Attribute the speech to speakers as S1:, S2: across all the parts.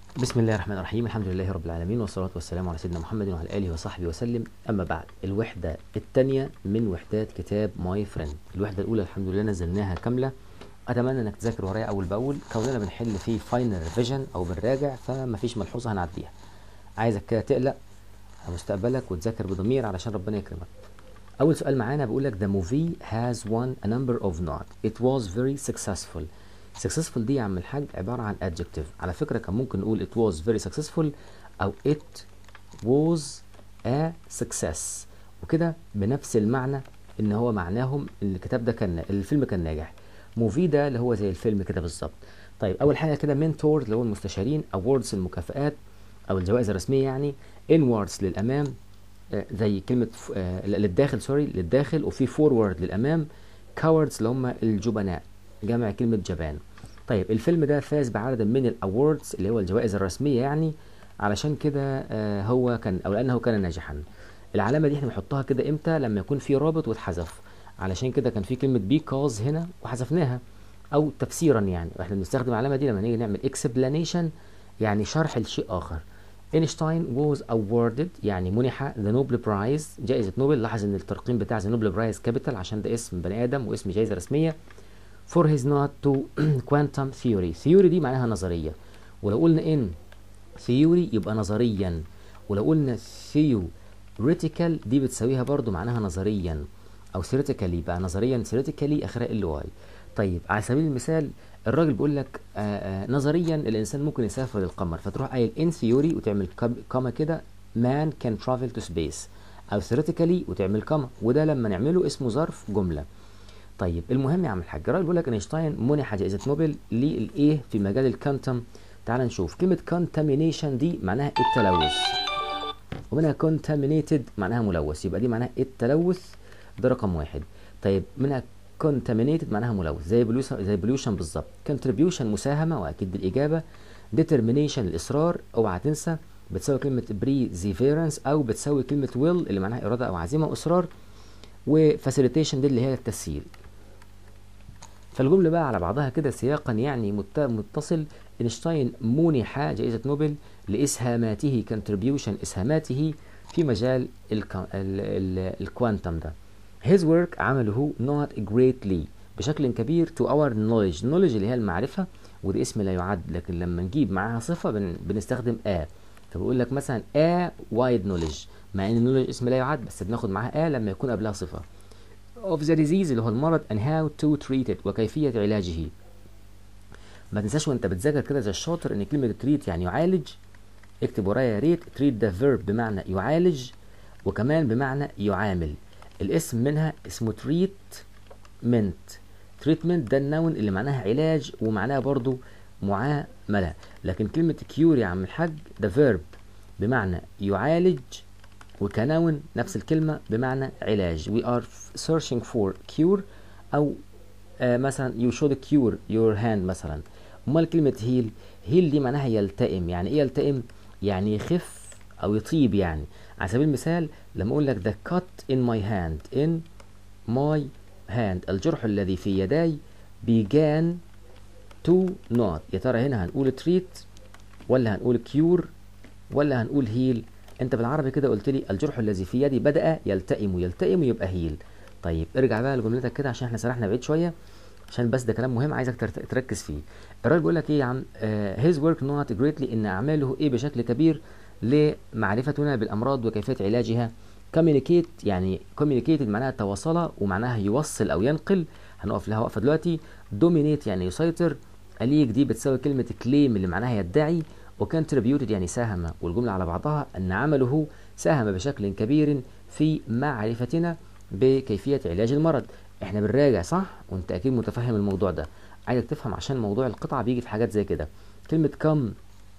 S1: بسم الله الرحمن الرحيم الحمد لله رب العالمين والصلاة والسلام على سيدنا محمد وعلى آله وصحبه وسلم أما بعد الوحدة الثانية من وحدات كتاب ماي فريند الوحدة الأولى الحمد لله نزلناها كاملة أتمنى إنك تذاكر ورايا أول بأول كوننا بنحل في فاينل ريفيجن أو بنراجع فما فيش ملحوظة هنعديها عايزك كده تقلق على مستقبلك وتذاكر بضمير علشان ربنا يكرمك أول سؤال معانا بيقول لك the movie has won a number of not it was very successful successful دي يا عم الحاج عبارة عن adjective على فكرة كان ممكن نقول it was very successful أو it was a success وكده بنفس المعنى ان هو معناهم ان الكتاب ده كان الفيلم كان ناجح موفي ده اللي هو زي الفيلم كده بالظبط طيب اول حاجه كده منتور اللي هو المستشارين awards المكافآت او الجوائز الرسميه يعني inwards للامام آه، زي كلمه ف- آه، للداخل سوري للداخل وفي فورورد للامام cowards اللي هم الجبناء جمع كلمه جبان طيب الفيلم ده فاز بعدد من الاووردز اللي هو الجوائز الرسميه يعني علشان كده آه، هو كان او لانه كان ناجحا العلامه دي احنا بنحطها كده امتى لما يكون في رابط واتحذف علشان كده كان في كلمه because هنا وحذفناها او تفسيرا يعني احنا بنستخدم العلامه دي لما نيجي نعمل explanation يعني شرح لشيء اخر اينشتاين was awarded يعني منح ذا نوبل برايز جائزة نوبل لاحظ ان الترقيم بتاع ذا نوبل برايز كابيتال عشان ده اسم بني ادم واسم جائزة رسمية for his not to quantum theory theory دي معناها نظرية ولو قلنا ان theory يبقى نظريا ولو قلنا theoretical دي بتساويها برضو معناها نظريا او theoretically بقى نظريا theoretically اخرها ال واي طيب على سبيل المثال الراجل بيقول لك آه آه نظريا الانسان ممكن يسافر للقمر فتروح قايل in theory وتعمل كاما كده man can travel to space او theoretically وتعمل كاما وده لما نعمله اسمه ظرف جمله طيب المهم يا عم الحاج الراجل بيقول لك اينشتاين منح جائزه نوبل للايه في مجال الكانتم تعال نشوف كلمه contamination دي معناها التلوث ومنها contaminated معناها ملوث يبقى دي معناها التلوث ده رقم واحد طيب منها contaminated معناها ملوث زي pollution زي pollution بالظبط contribution مساهمة وأكيد الإجابة determination الإصرار أوعى تنسى بتساوي كلمة perseverance أو بتساوي كلمة will اللي معناها إرادة أو عزيمة وإصرار و facilitation دي اللي هي التسهيل فالجملة بقى على بعضها كده سياقا يعني مت- متصل اينشتاين منح جائزة نوبل لإسهاماته contribution إسهاماته في مجال الكا- ال- ال- الكوانتم ده his work عمله not greatly بشكل كبير to our knowledge knowledge اللي هي المعرفة ودي اسم لا يعد لكن لما نجيب معاها صفة بن بنستخدم a فبقول لك مثلا a wide knowledge مع ان knowledge اسم لا يعد بس بناخد معاها a لما يكون قبلها صفة of the disease اللي هو المرض and how to treat it وكيفية علاجه ما تنساش وانت بتذاكر كده زي الشاطر ان كلمة treat يعني يعالج اكتب ورايا يا ريت treat ده verb بمعنى يعالج وكمان بمعنى يعامل الاسم منها اسمه treatment treatment ده النون اللي معناها علاج ومعناها برضو معاملة لكن كلمة cure يا عم الحاج ده verb بمعنى يعالج وكنون نفس الكلمة بمعنى علاج we are searching for cure أو آه مثلا you should cure your hand مثلا امال كلمة heal heal دي معناها يلتئم يعني ايه يلتئم يعني يخف او يطيب يعني على سبيل المثال لما اقول لك the cut in my hand in my hand الجرح الذي في يداي began to not يا ترى هنا هنقول treat ولا هنقول cure ولا هنقول هيل انت بالعربي كده قلت لي الجرح الذي في يدي بدأ يلتئم يلتئم يبقى هيل طيب ارجع بقى لجملتك كده عشان احنا سرحنا بعيد شويه عشان بس ده كلام مهم عايزك ترت- تركز فيه الراجل بيقول لك ايه يا عم آه his work not greatly ان اعماله ايه بشكل كبير لمعرفتنا بالامراض وكيفيه علاجها communicate يعني communicated معناها تواصل ومعناها يوصل او ينقل هنقف لها وقفه دلوقتي dominate يعني يسيطر أليك دي بتساوي كلمة claim اللي معناها يدعي وcontributed يعني ساهم والجملة على بعضها أن عمله ساهم بشكل كبير في معرفتنا بكيفية علاج المرض احنا بنراجع صح وانت اكيد متفهم الموضوع ده عايزك تفهم عشان موضوع القطعة بيجي في حاجات زي كده كلمة come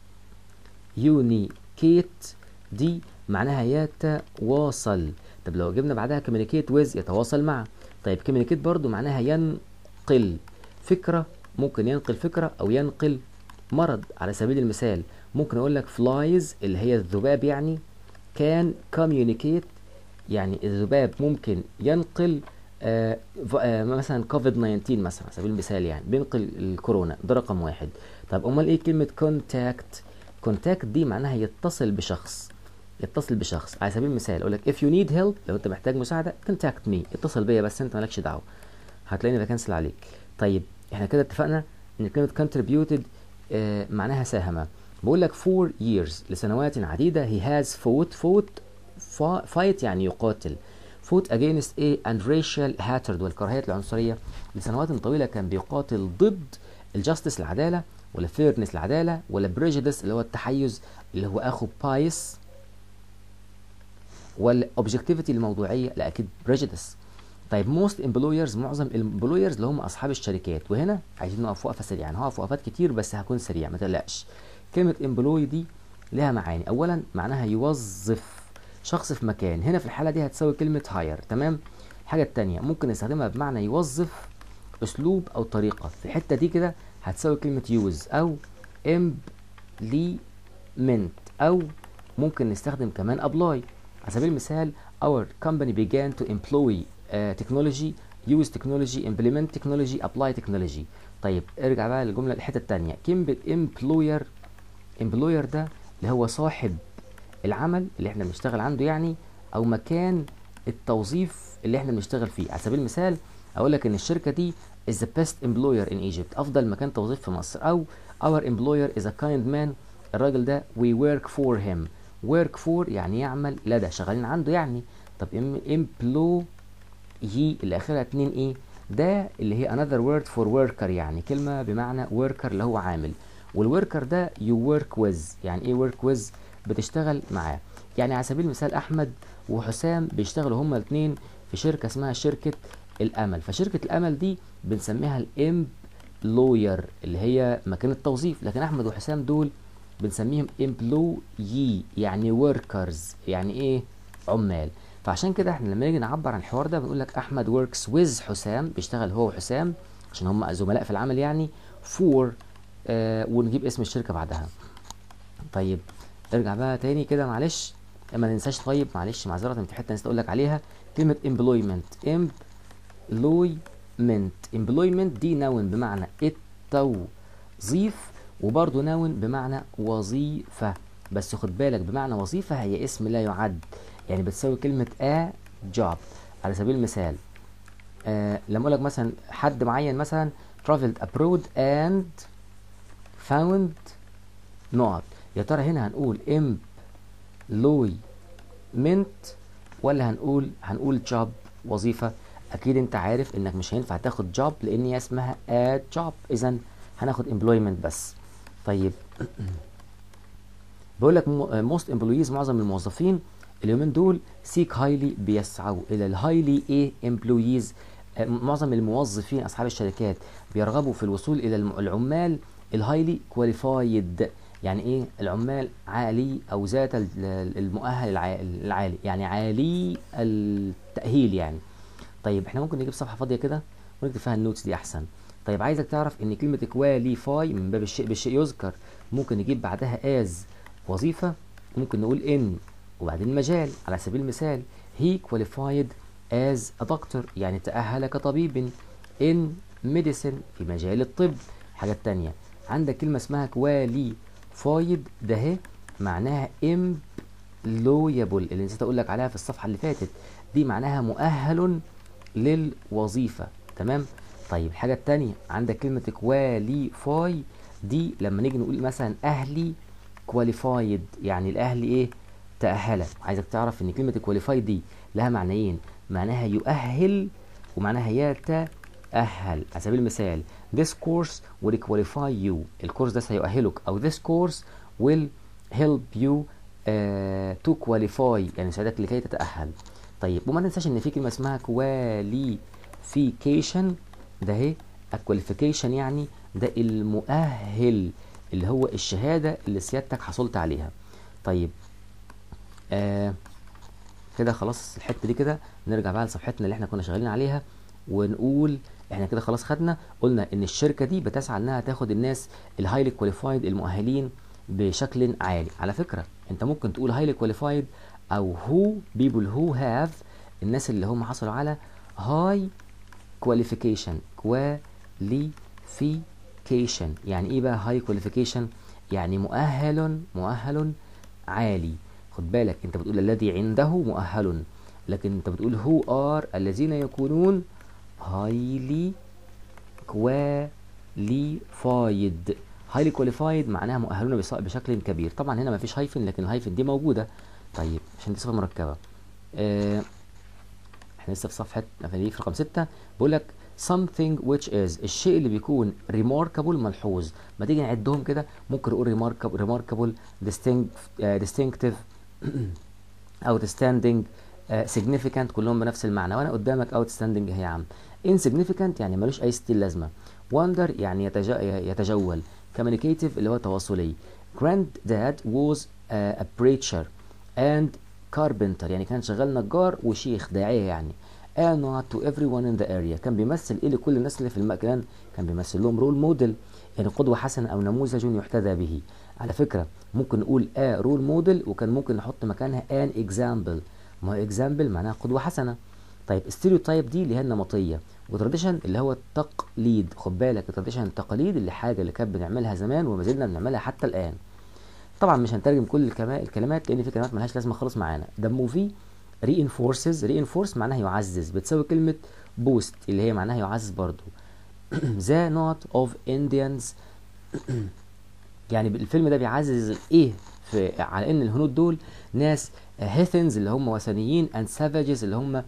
S1: communicate دي معناها يتواصل طب لو جبنا بعدها communicate with يتواصل مع طيب communicate برضو معناها ينقل فكرة ممكن ينقل فكرة أو ينقل مرض على سبيل المثال ممكن أقول لك flies اللي هي الذباب يعني can communicate يعني الذباب ممكن ينقل آه ف- آه مثلا كوفيد 19 مثلا على سبيل المثال يعني بينقل الكورونا ده رقم واحد طب امال ايه كلمه كونتاكت contact دي معناها يتصل بشخص يتصل بشخص على سبيل المثال اقول لك if you need help لو انت محتاج مساعده contact me اتصل بيا بس انت مالكش دعوه هتلاقيني بكنسل عليك طيب احنا كده اتفقنا ان كلمه contributed آه معناها ساهم بقول لك for years لسنوات عديده he has fought fought fight يعني يقاتل fought against a and racial hatred والكراهية العنصرية لسنوات طويلة كان بيقاتل ضد الجاستس العدالة ولا فيرنس العدالة ولا بريجيدس اللي هو التحيز اللي هو اخو بايس ولا اوبجكتيفيتي الموضوعية لا اكيد بريجيدس طيب موست امبلويرز معظم الامبلويرز اللي هم اصحاب الشركات وهنا عايزين نقف وقفه سريعه انا هقف وقفات كتير بس هكون سريع ما تقلقش كلمه امبلوي دي لها معاني اولا معناها يوظف شخص في مكان هنا في الحاله دي هتساوي كلمه هاير تمام الحاجه الثانيه ممكن نستخدمها بمعنى يوظف اسلوب او طريقه في الحته دي كده هتساوي كلمه يوز او امبليمنت او ممكن نستخدم كمان ابلاي على سبيل المثال our company began to employ uh, technology use technology implement technology apply technology طيب ارجع بقى للجمله الحته الثانيه كلمه employer employer ده اللي هو صاحب العمل اللي احنا بنشتغل عنده يعني او مكان التوظيف اللي احنا بنشتغل فيه على سبيل المثال اقول لك ان الشركه دي is the best employer in Egypt افضل مكان توظيف في مصر او our employer is a kind man الراجل ده we work for him work for يعني يعمل لدى شغالين عنده يعني طب employee اللي اخرها اتنين ايه ده اللي هي another word for worker يعني كلمة بمعنى worker اللي هو عامل والوركر ده you work with يعني ايه work with بتشتغل معاه يعني على سبيل المثال احمد وحسام بيشتغلوا هما الاثنين في شركة اسمها شركة الامل فشركة الامل دي بنسميها الامبلوير اللي هي مكان التوظيف لكن احمد وحسام دول بنسميهم employee يعني workers يعني ايه عمال فعشان كده احنا لما نيجي نعبر عن الحوار ده بنقول لك احمد works with حسام بيشتغل هو وحسام عشان هم زملاء في العمل يعني for آه ونجيب اسم الشركه بعدها طيب ارجع بقى تاني كده معلش ما ننساش طيب معلش معذره في حته نسيت اقول لك عليها كلمه employment employment employment دي نون بمعنى التوظيف وبرضه نون بمعنى وظيفه بس خد بالك بمعنى وظيفه هي اسم لا يعد يعني بتساوي كلمة a job على سبيل المثال آه لما اقول لك مثلا حد معين مثلا traveled abroad and found نقط يا ترى هنا هنقول employment ولا هنقول هنقول job وظيفة اكيد انت عارف انك مش هينفع تاخد job لان هي اسمها a job اذا هناخد employment بس طيب بقول لك most employees معظم الموظفين اليومين دول سيك هايلي بيسعوا الى الهايلي ايه امبلويز معظم الموظفين اصحاب الشركات بيرغبوا في الوصول الى العمال الهايلي كواليفايد يعني ايه العمال عالي او ذات المؤهل العالي يعني عالي التاهيل يعني طيب احنا ممكن نجيب صفحه فاضيه كده ونكتب فيها النوتس دي احسن طيب عايزك تعرف ان كلمه كواليفاي من باب الشيء بالشيء يذكر ممكن نجيب بعدها از وظيفه ممكن نقول ان وبعدين مجال على سبيل المثال he qualified as a doctor يعني تأهل كطبيب in medicine في مجال الطب حاجة تانية عندك كلمة اسمها qualified ده هي معناها employable اللي نسيت اقول لك عليها في الصفحة اللي فاتت دي معناها مؤهل للوظيفة تمام طيب الحاجة التانية عندك كلمة qualify دي لما نيجي نقول مثلا اهلي qualified يعني الاهلي ايه تأهل عايزك تعرف ان كلمة كواليفاي دي لها معنيين معناها يؤهل ومعناها يتأهل على سبيل المثال this course will qualify you الكورس ده سيؤهلك او this course will help you uh, to qualify يعني يساعدك لكي تتأهل طيب وما تنساش ان في كلمة اسمها qualification ده اهي الكواليفيكيشن يعني ده المؤهل اللي هو الشهادة اللي سيادتك حصلت عليها طيب آه كده خلاص الحته دي كده نرجع بقى لصفحتنا اللي احنا كنا شغالين عليها ونقول احنا كده خلاص خدنا قلنا ان الشركه دي بتسعى انها تاخد الناس الهايلي كواليفايد المؤهلين بشكل عالي على فكره انت ممكن تقول هايلي كواليفايد او هو بيبل هو هاف الناس اللي هم حصلوا على هاي كواليفيكيشن كواليفيكيشن يعني ايه بقى هاي كواليفيكيشن يعني مؤهل مؤهل عالي خد بالك انت بتقول الذي عنده مؤهل لكن انت بتقول who are الذين يكونون highly qualified highly qualified معناها مؤهلون بص- بشكل كبير طبعا هنا ما فيش هايفن لكن الهايفن دي موجوده طيب عشان دي صفه مركبه آه احنا لسه في صفحه في رقم 6 بيقول لك something which is الشيء اللي بيكون remarkable ملحوظ ما تيجي نعدهم كده ممكن نقول remarkable remarkable distinct uh, distinctive outstanding uh, significant كلهم بنفس المعنى وانا قدامك outstanding اهي يا عم insignificant يعني ملوش اي ستيل لازمه wonder يعني يتج... يتجول communicative اللي هو تواصلي granddad was uh, a preacher and carpenter يعني كان شغال نجار وشيخ داعية يعني and not to everyone in the area كان بيمثل ايه لكل الناس اللي في المكان كان بيمثل لهم رول موديل يعني قدوة حسنة او نموذج يحتذى به على فكرة ممكن نقول a رول موديل وكان ممكن نحط مكانها an example ما هو example معناها قدوة حسنة طيب ستيريوتايب دي اللي هي النمطية وتراديشن اللي هو التقليد خد بالك التراديشن التقاليد اللي حاجة اللي كانت بنعملها زمان وما زلنا بنعملها حتى الآن طبعا مش هنترجم كل الكما- الكلمات لان في كلمات ملهاش لازمه خالص معانا ده موفي reinforces reinforce معناها يعزز بتساوي كلمه boost اللي هي معناها يعزز برضو the not of Indians يعني الفيلم ده بيعزز ايه في على ان الهنود دول ناس هيثنز اللي هم وثنيين and savages اللي هم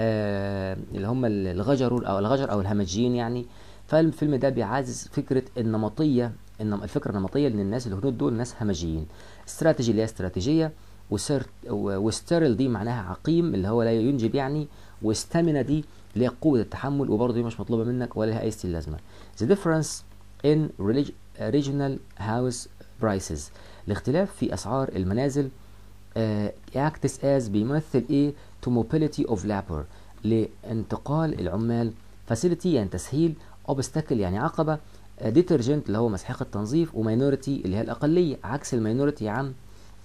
S1: آه اللي هم الغجر او الغجر او الهمجيين يعني فالفيلم ده بيعزز فكره النمطيه النم- الفكره النمطيه ان الناس الهنود دول ناس همجيين استراتيجي اللي هي استراتيجيه وسير وستيرل دي معناها عقيم اللي هو لا ينجب يعني واستامينا دي اللي هي قوه التحمل وبرضه دي مش مطلوبه منك ولا لها اي ستيل لازمه the difference in relig- regional house prices الاختلاف في اسعار المنازل آه، acts as بيمثل ايه to mobility of labor لانتقال العمال facility يعني تسهيل obstacle يعني عقبة آه، detergent اللي هو مسحقة تنظيف وماينورتي اللي هي الأقلية عكس الماينورتي يا عم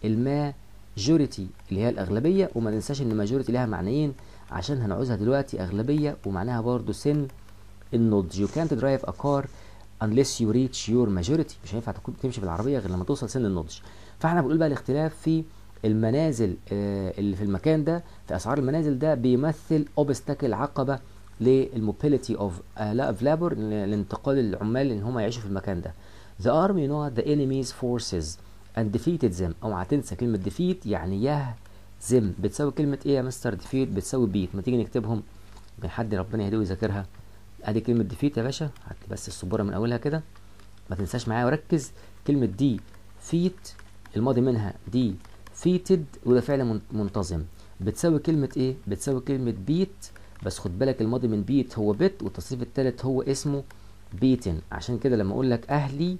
S1: الماجوريتي اللي هي الأغلبية وما ننساش إن ماجوريتي لها معنيين عشان هنعوزها دلوقتي أغلبية ومعناها برضو سن النضج you can't drive a car unless you reach your majority مش هينفع تكون تمشي بالعربية غير لما توصل سن النضج فاحنا بنقول بقى الاختلاف في المنازل آه، اللي في المكان ده في اسعار المنازل ده بيمثل اوبستاكل عقبه للموبيليتي اوف لا اوف لابور لانتقال العمال ان هم يعيشوا في المكان ده The army know the enemy's forces and defeated them اوعى تنسى كلمه defeat يعني يهزم بتساوي كلمه ايه يا مستر defeat بتساوي beat ما تيجي نكتبهم من حد ربنا يهديه ويذاكرها ادي كلمه defeat يا باشا هات بس السبوره من اولها كده ما تنساش معايا وركز كلمة دي فيت الماضي منها دي فيتد وده فعل من- منتظم بتساوي كلمة ايه؟ بتساوي كلمة بيت بس خد بالك الماضي من بيت هو بيت والتصريف التالت هو اسمه بيتن عشان كده لما اقول لك اهلي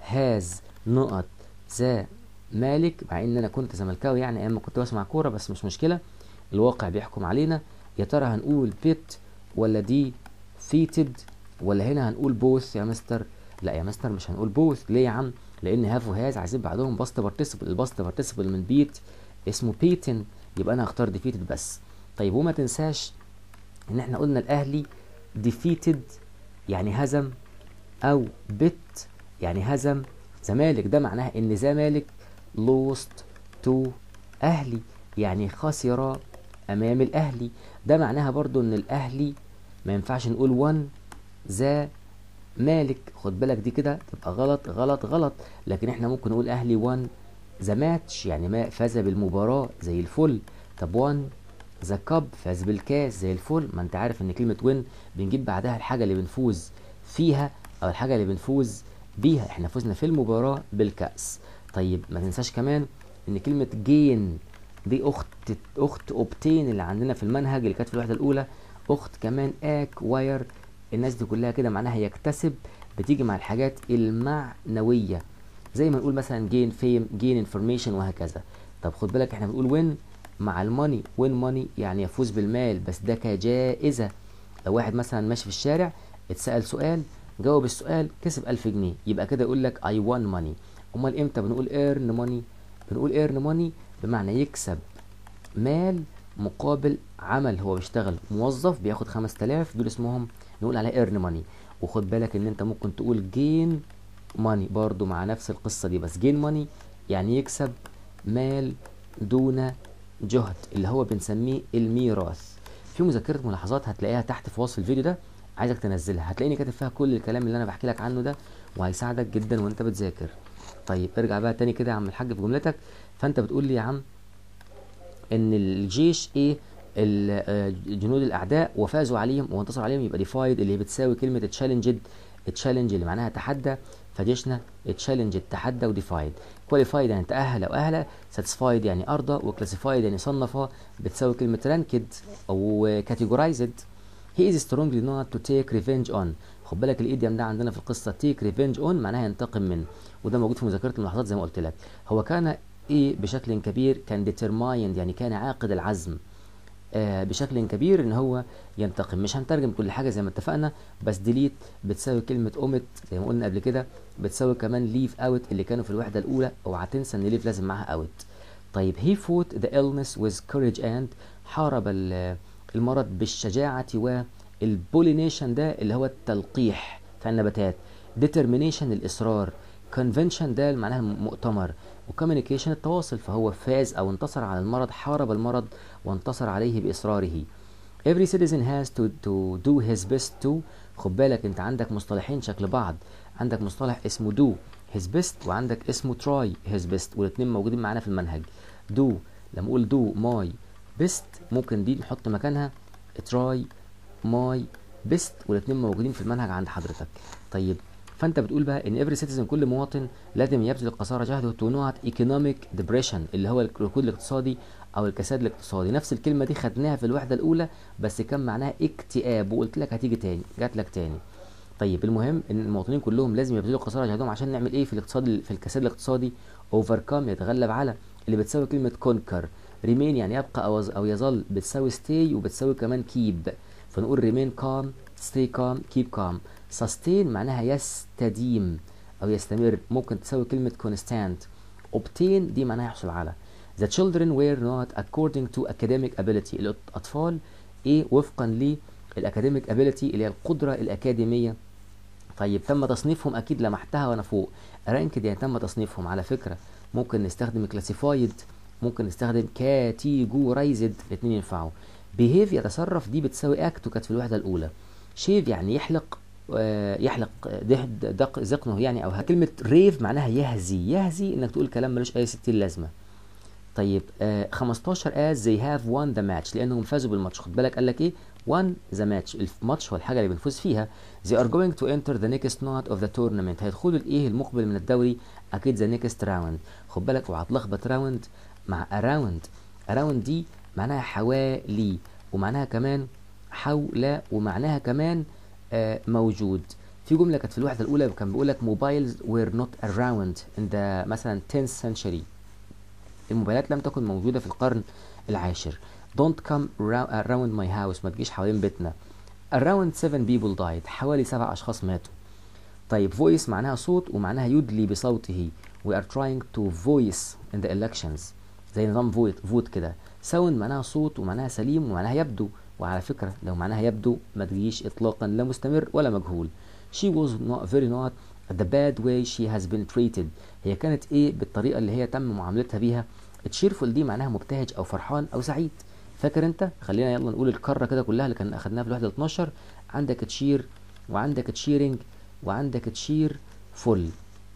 S1: هاز نقط ذا مالك مع ان انا كنت زملكاوي يعني ايام ما كنت بسمع كورة بس مش مشكلة الواقع بيحكم علينا يا ترى هنقول بيت ولا دي فيتد ولا هنا هنقول بوث يا مستر لا يا مستر مش هنقول بوث ليه يا عم لان هاف وهاز عايزين بعدهم باست بارتيسيبل الباست بارتيسيبل من بيت اسمه بيتن يبقى انا هختار ديفيتد بس طيب وما تنساش ان احنا قلنا الاهلي ديفيتد يعني هزم او بت يعني هزم زمالك ده معناها ان زمالك لوست تو اهلي يعني خسر امام الاهلي ده معناها برضو ان الاهلي ما ينفعش نقول وان ذا مالك خد بالك دي كده تبقى غلط غلط غلط لكن احنا ممكن نقول اهلي وان ذا ماتش يعني ما فاز بالمباراة زي الفل طب وان ذا كاب فاز بالكاس زي الفل ما انت عارف ان كلمة وين بنجيب بعدها الحاجة اللي بنفوز فيها او الحاجة اللي بنفوز بيها احنا فزنا في المباراة بالكأس طيب ما تنساش كمان ان كلمة جين دي اخت اخت اوبتين اللي عندنا في المنهج اللي كانت في الوحدة الاولى اخت كمان اك واير الناس دي كلها كده معناها يكتسب بتيجي مع الحاجات المعنوية زي ما نقول مثلا جين فيم جين انفورميشن وهكذا طب خد بالك احنا بنقول وين مع الماني وين ماني يعني يفوز بالمال بس ده كجائزة لو واحد مثلا ماشي في الشارع اتسأل سؤال جاوب السؤال كسب 1000 جنيه يبقى كده يقول لك I won money امال امتى بنقول earn money بنقول earn money بمعنى يكسب مال مقابل عمل هو بيشتغل موظف بياخد 5000 دول اسمهم نقول عليه earn money وخد بالك ان انت ممكن تقول gain ماني برضو مع نفس القصة دي بس جين ماني يعني يكسب مال دون جهد اللي هو بنسميه الميراث في مذكرة ملاحظات هتلاقيها تحت في وصف الفيديو ده عايزك تنزلها هتلاقيني كاتب فيها كل الكلام اللي انا بحكي لك عنه ده وهيساعدك جدا وانت بتذاكر طيب ارجع بقى تاني كده يا عم الحاج في جملتك فانت بتقول لي يا عم ان الجيش ايه ال- آه، جنود الاعداء وفازوا عليهم وانتصروا عليهم يبقى ديفايد اللي هي بتساوي كلمه تشالنجد تشالنج اللي معناها تحدى فجيشنا تشالنج تحدى وديفايد كواليفايد يعني تأهل او اهل ساتسفايد يعني ارضى وكلاسيفايد يعني صنف بتساوي كلمه رانكد او كاتيجورايزد he is strongly not to take revenge on خد بالك الايديم ده عندنا في القصه take revenge on معناها ينتقم من وده موجود في مذكره الملاحظات زي ما قلت لك هو كان ايه بشكل كبير كان determined يعني كان عاقد العزم آه بشكل كبير ان هو ينتقم مش هنترجم كل حاجه زي ما اتفقنا بس ديليت بتساوي كلمه اومت زي ما قلنا قبل كده بتساوي كمان ليف اوت اللي كانوا في الوحده الاولى اوعى تنسى ان ليف لازم معاها اوت طيب he fought the illness with courage and حارب ال- المرض بالشجاعه والبولينيشن ده اللي هو التلقيح في النباتات determination الاصرار convention ده معناها المؤتمر وكوميونيكيشن التواصل فهو فاز او انتصر على المرض حارب المرض وانتصر عليه باصراره every citizen has to, to do his best to خد بالك انت عندك مصطلحين شكل بعض عندك مصطلح اسمه do his best وعندك اسمه try his best والاثنين موجودين معانا في المنهج do لما اقول do my best ممكن دي نحط مكانها try my best والاثنين موجودين في المنهج عند حضرتك طيب فانت بتقول بقى ان every citizen كل مواطن لازم يبذل قصارى جهده to not economic depression اللي هو الركود الاقتصادي او الكساد الاقتصادي نفس الكلمه دي خدناها في الوحده الاولى بس كان معناها اكتئاب وقلت لك هتيجي تاني جات لك تاني طيب المهم ان المواطنين كلهم لازم يبذلوا قصارى جهدهم عشان نعمل ايه في الاقتصاد في الكساد الاقتصادي overcome يتغلب على اللي بتساوي كلمه conquer remain يعني يبقى او او يظل بتساوي stay وبتساوي كمان keep فنقول remain calm stay calm keep calm sustain معناها يستديم او يستمر ممكن تساوي كلمه constant obtain دي معناها يحصل على the children were not according to academic ability الاطفال ايه وفقا للاكاديميك ability اللي هي القدره الاكاديميه طيب تم تصنيفهم اكيد لمحتها وانا فوق رانكد يعني تم تصنيفهم على فكره ممكن نستخدم كلاسيفايد ممكن نستخدم كاتيجورايزد الاثنين ينفعوا بيهيف يتصرف دي بتساوي اكت وكانت في الوحده الاولى شيف يعني يحلق آه، يحلق دهد دق ذقنه يعني او كلمه ريف معناها يهزي يهزي انك تقول كلام ملوش اي ستين لازمه طيب آه 15 as they have won the match لانهم فازوا بالماتش خد بالك قال لك ايه won the match الماتش هو الحاجه اللي بنفوز فيها they are going to enter the next knot of the tournament هيدخلوا الايه المقبل من الدوري اكيد the next round خد بالك اوعى تلخبط راوند مع around around دي معناها حوالي ومعناها كمان حول ومعناها كمان آه موجود في جمله كانت في الوحده الاولى كان بيقول لك mobiles were not around in the مثلا 10th century الموبايلات لم تكن موجودة في القرن العاشر Don't come rou- around my house ما تجيش حوالين بيتنا Around seven people died حوالي سبع أشخاص ماتوا طيب voice معناها صوت ومعناها يدلي بصوته We are trying to voice in the elections زي نظام فوت فوت كده sound معناها صوت ومعناها سليم ومعناها يبدو وعلى فكرة لو معناها يبدو ما تجيش إطلاقا لا مستمر ولا مجهول She was not very not the bad way she has been treated هي كانت ايه بالطريقة اللي هي تم معاملتها بيها تشيرفول دي معناها مبتهج او فرحان او سعيد فاكر انت خلينا يلا نقول الكرة كده كلها اللي كان اخدناها في الوحدة 12 عندك تشير وعندك تشيرنج وعندك تشير فل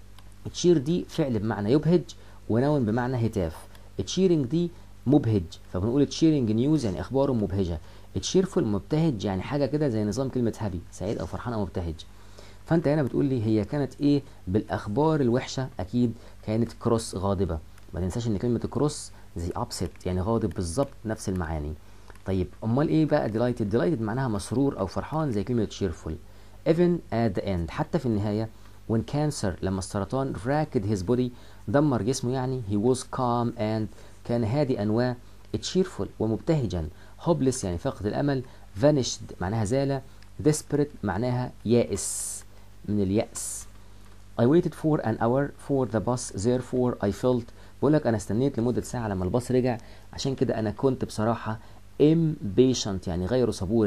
S1: تشير دي فعل بمعنى يبهج ونون بمعنى هتاف تشيرنج دي مبهج فبنقول تشيرنج نيوز يعني اخباره مبهجه تشيرفول مبتهج يعني حاجه كده زي نظام كلمه هابي سعيد او فرحان او مبتهج فانت هنا بتقول لي هي كانت ايه بالاخبار الوحشه اكيد كانت كروس غاضبه ما تنساش ان كلمه كروس زي ابسيت يعني غاضب بالظبط نفس المعاني طيب امال ايه بقى ديلايتد ديلايتد معناها مسرور او فرحان زي كلمه cheerful even at the end حتى في النهايه when cancer لما السرطان راكد his body دمر جسمه يعني he was calm and كان هادئا و cheerful ومبتهجا hopeless يعني فاقد الامل vanished معناها زال desperate معناها يائس من اليأس I waited for an hour for the bus therefore I felt بقول لك انا استنيت لمدة ساعة لما الباص رجع عشان كده انا كنت بصراحة impatient يعني غير صبور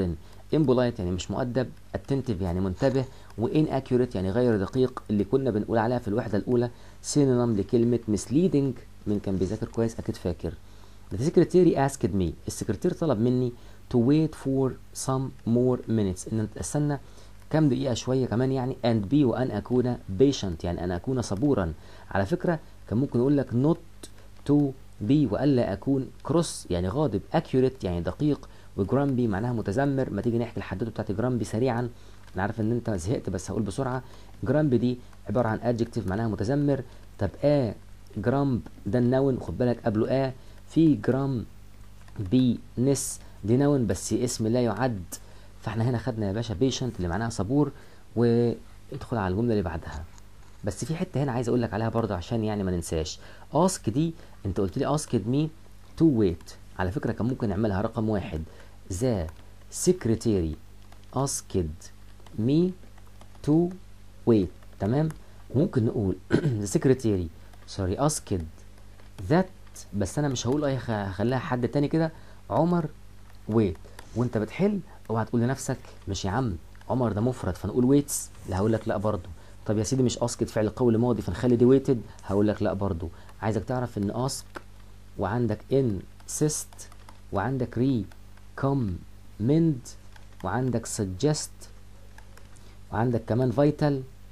S1: impolite يعني مش مؤدب attentive يعني منتبه و inaccurate يعني غير دقيق اللي كنا بنقول عليها في الوحدة الأولى synonym لكلمة misleading من كان بيذاكر كويس أكيد فاكر The secretary asked me السكرتير طلب مني to wait for some more minutes ان استنى كام دقيقة شوية كمان يعني and be وأن أكون patient يعني أن أكون صبورا على فكرة كان ممكن يقول لك not to be وألا أكون cross يعني غاضب accurate يعني دقيق وجرامبي معناها متذمر ما تيجي نحكي الحدوته بتاعت جرامبي سريعا انا عارف ان انت زهقت بس هقول بسرعه جرامبي دي عباره عن adjective معناها متذمر طب ا جرامب ده النون خد بالك قبله ا في جرام بي نس دي نون بس اسم لا يعد فاحنا هنا خدنا يا باشا بيشنت اللي معناها صبور وادخل على الجمله اللي بعدها بس في حته هنا عايز اقول لك عليها برضه عشان يعني ما ننساش اسك دي انت قلت لي اسكد مي تو ويت على فكره كان ممكن نعملها رقم واحد ذا secretary asked me to wait تمام ممكن نقول the secretary sorry asked that بس انا مش هقول اي هخليها حد تاني كده عمر wait وانت بتحل اوعى تقول لنفسك مش يا عم عمر ده مفرد فنقول ويتس لا هقول لك لا برضه طب يا سيدي مش اسكت فعل قول ماضي فنخلي دي ويتد هقول لك لا برضه عايزك تعرف ان اسك وعندك insist وعندك ري recommend وعندك suggest وعندك كمان vital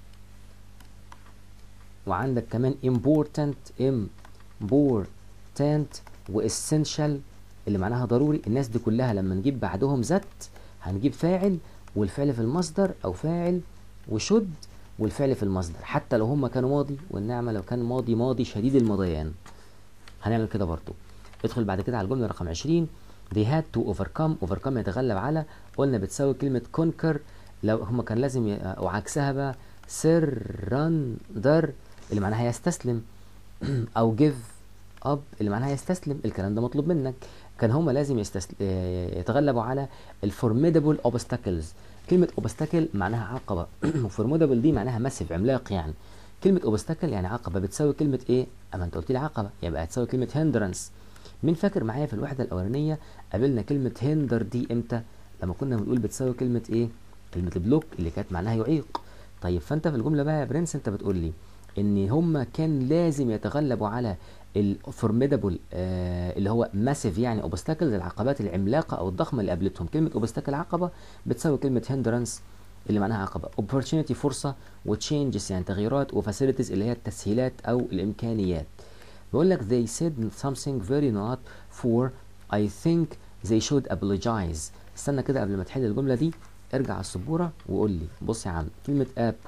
S1: وعندك كمان important important وessential اللي معناها ضروري الناس دي كلها لما نجيب بعدهم ذات هنجيب فاعل والفعل في المصدر او فاعل وشد والفعل في المصدر حتى لو هم كانوا ماضي والنعمه لو كان ماضي ماضي شديد المضيان هنعمل كده برضو ادخل بعد كده على الجمله رقم 20 they had to overcome overcome يتغلب على قلنا بتساوي كلمة conquer لو هما كان لازم ي... وعكسها بقى surrender اللي معناها يستسلم او give up اللي معناها يستسلم الكلام ده مطلوب منك كان هما لازم يستسل... يتغلبوا على الفورميدابل obstacles كلمة obstacle معناها عقبة وفورميدابل دي معناها مسف عملاق يعني كلمة obstacle يعني عقبة بتساوي كلمة ايه؟ اما انت قلت لي عقبة يبقى هتساوي كلمة hindrance مين فاكر معايا في الوحدة الأولانية قابلنا كلمة هندر دي امتى؟ لما كنا بنقول بتساوي كلمة ايه؟ كلمة بلوك اللي كانت معناها يعيق. طيب فأنت في الجملة بقى يا برنس أنت بتقول لي إن هما كان لازم يتغلبوا على الفورميدابل آه اللي هو ماسيف يعني اوبستاكلز العقبات العملاقة أو الضخمة اللي قابلتهم. كلمة اوبستاكل عقبة بتساوي كلمة هندرنس اللي معناها عقبة. opportunity فرصة وتشينجز يعني تغييرات وفاسيلتيز اللي هي التسهيلات أو الإمكانيات. بيقول لك they said something very not for I think they should apologize استنى كده قبل ما تحل الجملة دي ارجع على السبورة وقول لي بص يا عم كلمة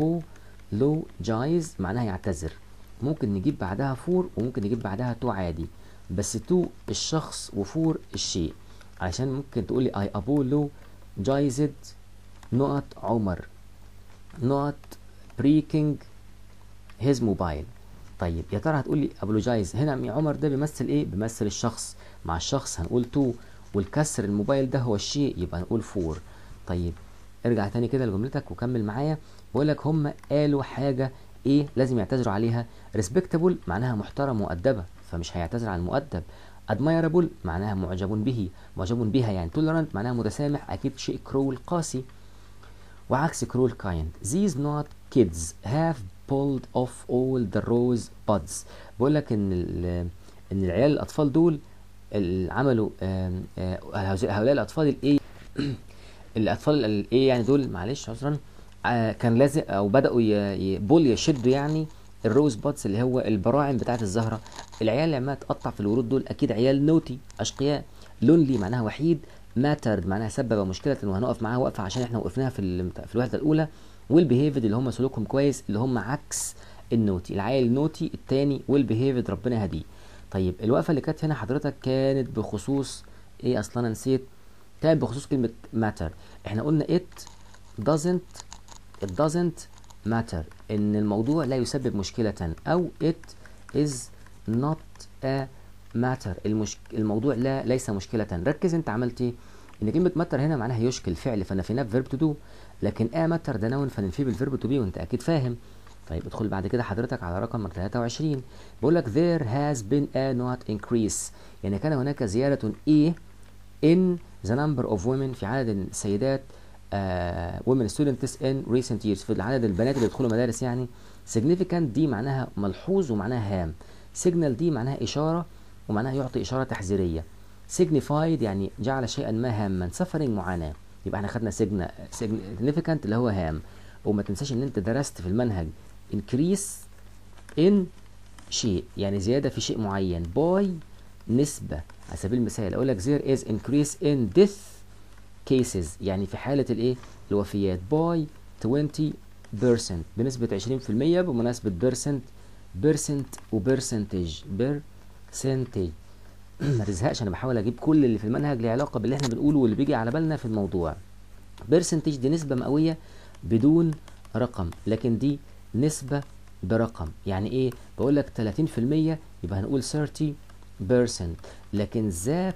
S1: apologize معناها يعتذر ممكن نجيب بعدها فور وممكن نجيب بعدها تو عادي بس تو الشخص وفور الشيء عشان ممكن تقول لي I apologized نقط عمر نقط breaking his mobile طيب يا ترى هتقول لي ابولوجايز هنا عمر ده بيمثل ايه بيمثل الشخص مع الشخص هنقول تو والكسر الموبايل ده هو الشيء يبقى هنقول فور طيب ارجع تاني كده لجملتك وكمل معايا بقول لك هم قالوا حاجه ايه لازم يعتذروا عليها ريسبكتابل معناها محترم مؤدبه فمش هيعتذر عن المؤدب admirable معناها معجب به معجب بها يعني tolerant معناها متسامح اكيد شيء كرول قاسي وعكس كرول kind these not kids have pulled off all the rose buds بقول لك ان ان العيال الاطفال دول عملوا هؤلاء الاطفال الايه الاطفال الايه يعني دول معلش عذرا كان لازم او بداوا بول يشدوا يعني الروز بادز اللي هو البراعم بتاعه الزهره العيال اللي عماله تقطع في الورود دول اكيد عيال نوتي اشقياء لونلي معناها وحيد ماترد معناها سبب مشكله وهنقف معاها وقفه عشان احنا وقفناها في في الوحده الاولى والبيهيفد اللي هم سلوكهم كويس اللي هم عكس النوتي العيل النوتي التاني والبيهيفد ربنا يهديه طيب الوقفه اللي كانت هنا حضرتك كانت بخصوص ايه اصلا انا نسيت كانت بخصوص كلمه matter احنا قلنا it doesn't it doesn't matter ان الموضوع لا يسبب مشكله او it is not a matter المش... الموضوع لا ليس مشكله ركز انت عملت ايه ان كلمه matter هنا معناها يشكل فعل فنفيناه فيرب تو دو لكن ا ماتر ده نون فننفيه بالفيرب تو بي وانت اكيد فاهم طيب ادخل بعد كده حضرتك على رقم 23 بيقول لك there has been a not increase يعني كان هناك زيادة ايه in the number of women في عدد السيدات uh, women students in recent years في عدد البنات اللي بيدخلوا مدارس يعني significant دي معناها ملحوظ ومعناها هام signal دي معناها إشارة ومعناها يعطي إشارة تحذيرية signified يعني جعل شيئا ما هاما suffering معاناة يبقى احنا خدنا significant اللي هو هام وما تنساش ان انت درست في المنهج increase in شيء يعني زيادة في شيء معين by نسبة على سبيل المثال اقول لك there is increase in death cases يعني في حالة الايه الوفيات by 20% بنسبة 20% بمناسبة percent percent وبرسنتج percentage ما تزهقش انا بحاول اجيب كل اللي في المنهج له علاقة باللي احنا بنقوله واللي بيجي على بالنا في الموضوع percentage دي نسبة مئوية بدون رقم لكن دي نسبة برقم يعني ايه بقول لك 30% يبقى هنقول 30% لكن the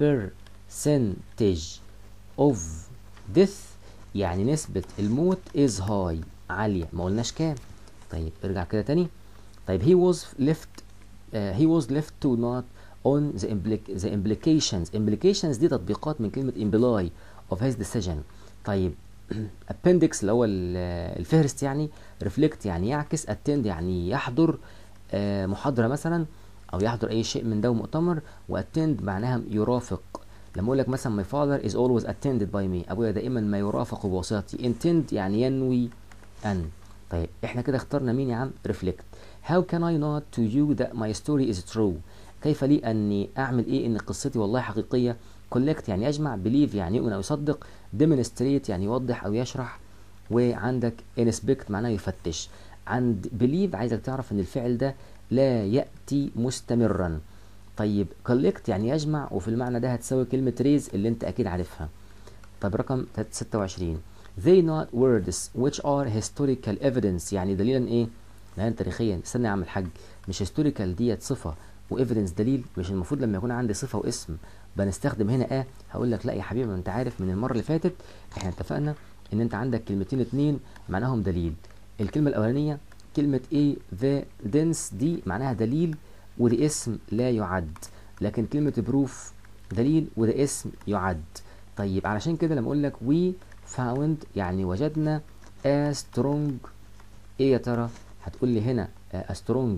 S1: percentage of death يعني نسبة الموت is high عالية ما قلناش كام طيب ارجع كده تاني طيب he was left uh, he was left to not on the, implic the implications implications دي تطبيقات من كلمة imply of his decision طيب appendix اللي هو الفهرست يعني reflect يعني يعكس attend يعني يحضر آه محاضرة مثلا أو يحضر أي شيء من ده مؤتمر وattend معناها يرافق لما أقول لك مثلا my father is always attended by me أبويا دائما ما يرافق بواسطتي intend يعني ينوي أن طيب احنا كده اخترنا مين يا عم reflect how can I not to you that my story is true كيف لي أني أعمل إيه إن قصتي والله حقيقية collect يعني يجمع believe يعني يؤمن أو يصدق demonstrate يعني يوضح أو يشرح وعندك inspect معناه يفتش عند believe عايزك تعرف ان الفعل ده لا يأتي مستمرا طيب collect يعني يجمع وفي المعنى ده هتساوي كلمة raise اللي انت اكيد عارفها طب رقم 26 they not words which are historical evidence يعني دليلا ايه دليلا تاريخيا استنى يا عم الحاج مش historical ديت صفة وايفيدنس دليل مش المفروض لما يكون عندي صفة واسم بنستخدم هنا اه هقول لك لا يا حبيبي ما انت عارف من المرة اللي فاتت احنا اتفقنا ان انت عندك كلمتين اتنين معناهم دليل الكلمة الاولانية كلمة ايه the dense دي معناها دليل وده اسم لا يعد لكن كلمة بروف دليل وده اسم يعد طيب علشان كده لما اقول لك we found يعني وجدنا a strong ايه يا ترى هتقول لي هنا a strong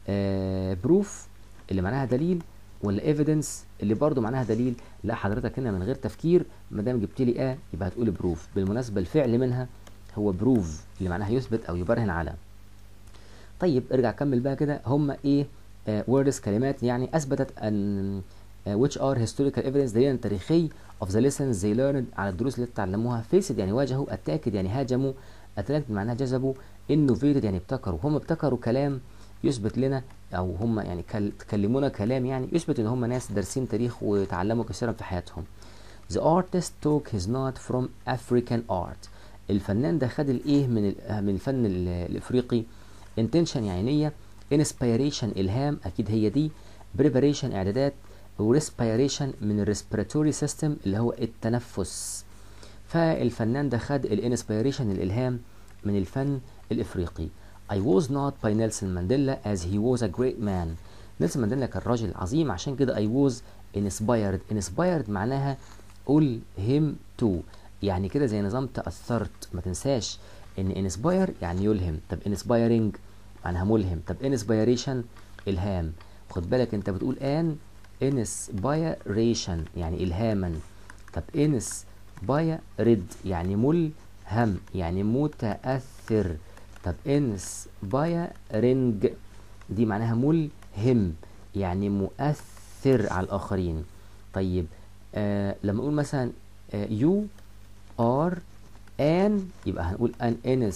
S1: بروف اللي معناها دليل ولا ايفيدنس اللي برضو معناها دليل لا حضرتك هنا من غير تفكير ما دام جبت لي اه يبقى هتقول بروف بالمناسبه الفعل منها هو بروف اللي معناها يثبت او يبرهن على طيب ارجع كمل بقى كده هم ايه ووردز كلمات يعني اثبتت ان uh, which are historical evidence دليلا تاريخي of the lessons they learned على الدروس اللي اتعلموها faced يعني واجهوا اتاكد يعني هاجموا اتلاكد معناها جذبوا innovated يعني ابتكروا هم ابتكروا كلام يثبت لنا او هم يعني كلمونا كلام يعني يثبت ان هم ناس دارسين تاريخ وتعلموا كثيرا في حياتهم The artist took his note from African art الفنان ده خد الايه من من الفن الافريقي intention يعني نية inspiration الهام اكيد هي دي preparation اعدادات respiration من الريسبيراتوري سيستم اللي هو التنفس فالفنان ده خد الانسبيريشن الالهام من الفن الافريقي I was not by Nelson Mandela as he was a great man. نيلسون مانديلا كان راجل عظيم عشان كده I was inspired. inspired معناها ألهمت يعني كده زي نظام تأثرت ما تنساش إن inspire يعني يلهم طب inspiring معناها ملهم طب inspiration إلهام خد بالك أنت بتقول an inspiration يعني إلهاما طب inspired يعني ملهم يعني متأثر طب inspiring دي معناها ملهم يعني مؤثر على الآخرين طيب آه لما أقول مثلا آه you are an يبقى هنقول an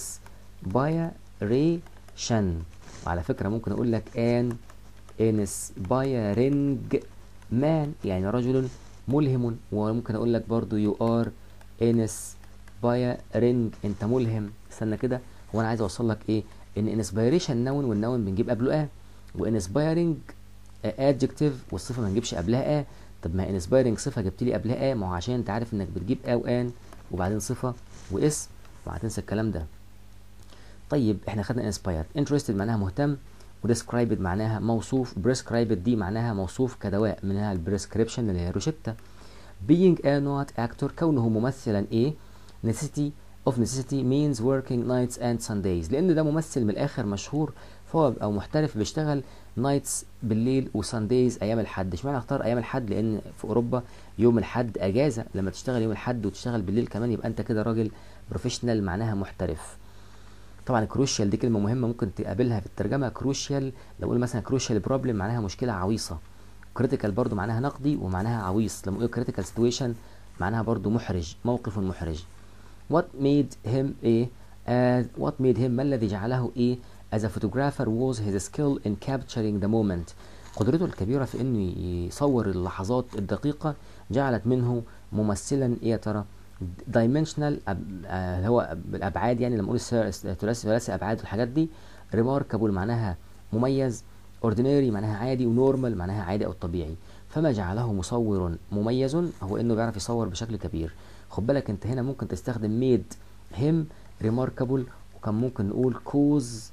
S1: inspiration وعلى فكرة ممكن أقول لك an inspiring man يعني رجل ملهم وممكن أقول لك برضو you are inspiring أنت ملهم استنى كده هو انا عايز اوصل لك ايه ان انسبيريشن نون والنون بنجيب قبله اه وانسبيرنج ادجكتيف والصفه ما نجيبش قبلها اه طب ما انسبيرنج صفه جبت لي قبلها اه ما هو عشان انت عارف انك بتجيب اه وان وبعدين صفه واسم وهتنسى الكلام ده طيب احنا خدنا انسباير انترستد معناها مهتم وديسكرايبد معناها موصوف بريسكرايبد دي معناها موصوف كدواء منها البريسكريبشن اللي هي روشتة being a not actor كونه ممثلا ايه necessity of necessity means working nights and Sundays لأن ده ممثل من الآخر مشهور فهو أو محترف بيشتغل نايتس بالليل وسانديز أيام الحد اشمعنى اختار أيام الحد لأن في أوروبا يوم الحد أجازة لما تشتغل يوم الحد وتشتغل بالليل كمان يبقى أنت كده راجل بروفيشنال معناها محترف طبعا كروشيال دي كلمة مهمة ممكن تقابلها في الترجمة كروشيال لو قول مثلا كروشيال بروبلم معناها مشكلة عويصة كريتيكال برضو معناها نقدي ومعناها عويص لما اقول كريتيكال سيتويشن معناها برضو محرج موقف محرج what made him a uh, what made him ما الذي جعله ايه as a photographer was his skill in capturing the moment قدرته الكبيرة في انه يصور اللحظات الدقيقة جعلت منه ممثلا ايه يا ترى dimensional أب... آه هو الابعاد يعني لما اقول ثلاثي ثلاثي ابعاد والحاجات دي remarkable معناها مميز ordinary معناها عادي ونورمال معناها عادي او طبيعي فما جعله مصور مميز هو انه بيعرف يصور بشكل كبير خد بالك انت هنا ممكن تستخدم made him remarkable وكان ممكن نقول cause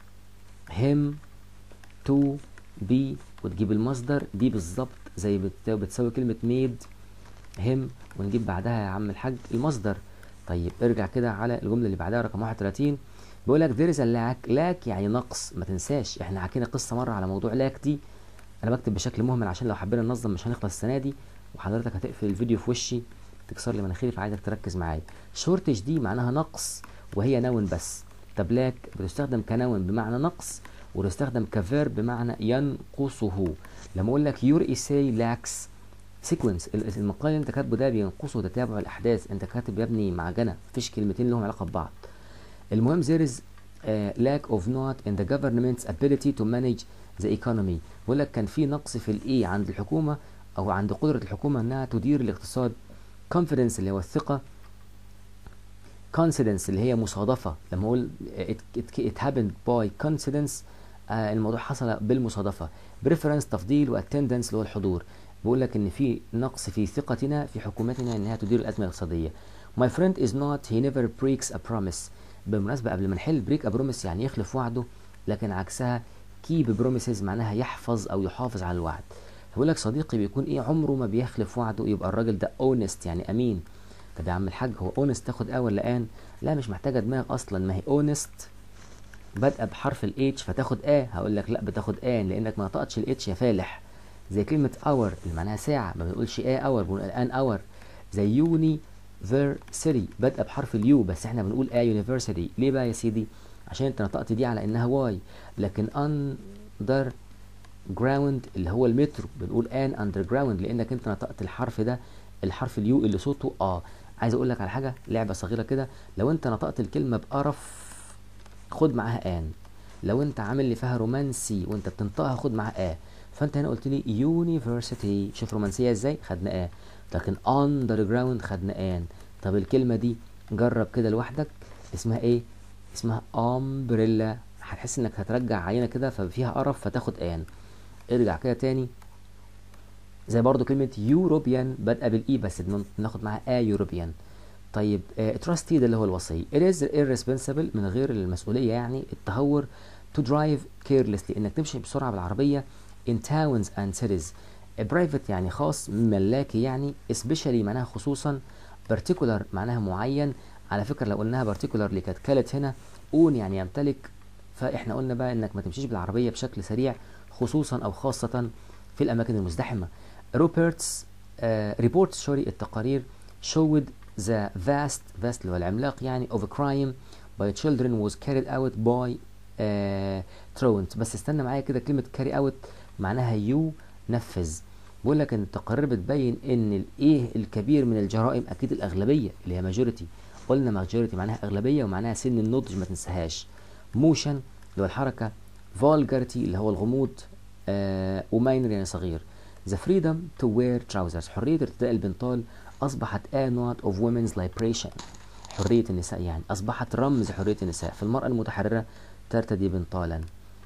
S1: him to be وتجيب المصدر دي بالظبط زي بت- بتساوي كلمة made him ونجيب بعدها يا عم الحاج المصدر طيب ارجع كده على الجملة اللي بعدها رقم 31 بيقول لك there is a lack lack يعني نقص ما تنساش احنا حكينا قصة مرة على موضوع lack دي انا بكتب بشكل مهمل عشان لو حبينا ننظم مش هنخلص السنة دي وحضرتك هتقفل الفيديو في وشي تكسر لي مناخيري فعايزك تركز معايا شورتج دي معناها نقص وهي نون بس طب لاك بتستخدم كنون بمعنى نقص وتستخدم كفيرب بمعنى ينقصه لما اقول لك يور ايساي لاكس سيكونس المقال اللي انت كاتبه ده بينقصه تتابع الاحداث انت كاتب يا ابني معجنه مفيش كلمتين لهم علاقه ببعض المهم there is uh, lack of not in the government's ability to manage the economy بيقول لك كان في نقص في الايه عند الحكومه او عند قدره الحكومه انها تدير الاقتصاد confidence اللي هو الثقه coincidence اللي هي مصادفه لما اقول it, it, it happened by coincidence آه الموضوع حصل بالمصادفه preference تفضيل واتندنس اللي هو الحضور بيقول لك ان في نقص في ثقتنا في حكومتنا انها تدير الازمه الاقتصاديه my friend is not he never breaks a promise بالمناسبه قبل ما نحل بريك a promise يعني يخلف وعده لكن عكسها keep promises معناها يحفظ او يحافظ على الوعد بيقول لك صديقي بيكون ايه عمره ما بيخلف وعده يبقى الراجل ده honest يعني امين طب يا عم الحاج هو honest تاخد اه ولا ان لا مش محتاجه دماغ اصلا ما هي honest بادئه بحرف الاتش فتاخد اه هقول لك لا بتاخد ان لانك ما نطقتش الاتش يا فالح زي كلمة اور اللي معناها ساعة ما بنقولش ايه اور بنقول الان اور زي يوني فيرسيتي بادئة بحرف اليو بس احنا بنقول اه يونيفرسيتي ليه بقى يا سيدي عشان انت نطقت دي على انها واي لكن اندر جراوند اللي هو المترو بنقول ان اندر جراوند لانك انت نطقت الحرف ده الحرف اليو اللي صوته اه عايز اقول لك على حاجه لعبه صغيره كده لو انت نطقت الكلمه بقرف خد معاها ان لو انت عامل لي فيها رومانسي وانت بتنطقها خد معاها اه فانت هنا قلت لي يونيفرسيتي شوف رومانسيه ازاي خدنا اه لكن اندر جراوند خدنا ان طب الكلمه دي جرب كده لوحدك اسمها ايه اسمها امبريلا هتحس انك هترجع عينه كده ففيها قرف فتاخد ان ارجع كده تاني زي برضو كلمة يوروبيان بادئة بالإي بس بناخد معاها آ يوروبيان طيب تراستي ده اللي هو الوصي it is irresponsible من غير المسؤولية يعني التهور to drive carelessly انك تمشي بسرعة بالعربية in towns and cities private يعني خاص ملاكي يعني especially معناها خصوصا particular معناها معين على فكرة لو قلناها particularly كانت كالت هنا اون يعني يمتلك فاحنا قلنا بقى انك ما تمشيش بالعربية بشكل سريع خصوصا او خاصة في الاماكن المزدحمة روبرتس ريبورتس سوري التقارير showed the vast vast اللي هو العملاق يعني of a crime by children was carried out by uh, truant بس استنى معايا كده كلمة carry out معناها ينفذ بقول لك ان التقارير بتبين ان الايه الكبير من الجرائم اكيد الاغلبيه اللي هي ماجوريتي قلنا ماجوريتي معناها اغلبيه ومعناها سن النضج ما تنساهاش موشن اللي هو الحركه فولجارتي اللي هو الغموض آه وماينر يعني صغير The freedom to wear trousers حرية ارتداء البنطال أصبحت a not of women's liberation حرية النساء يعني أصبحت رمز حرية النساء فالمرأة المتحررة ترتدي بنطالا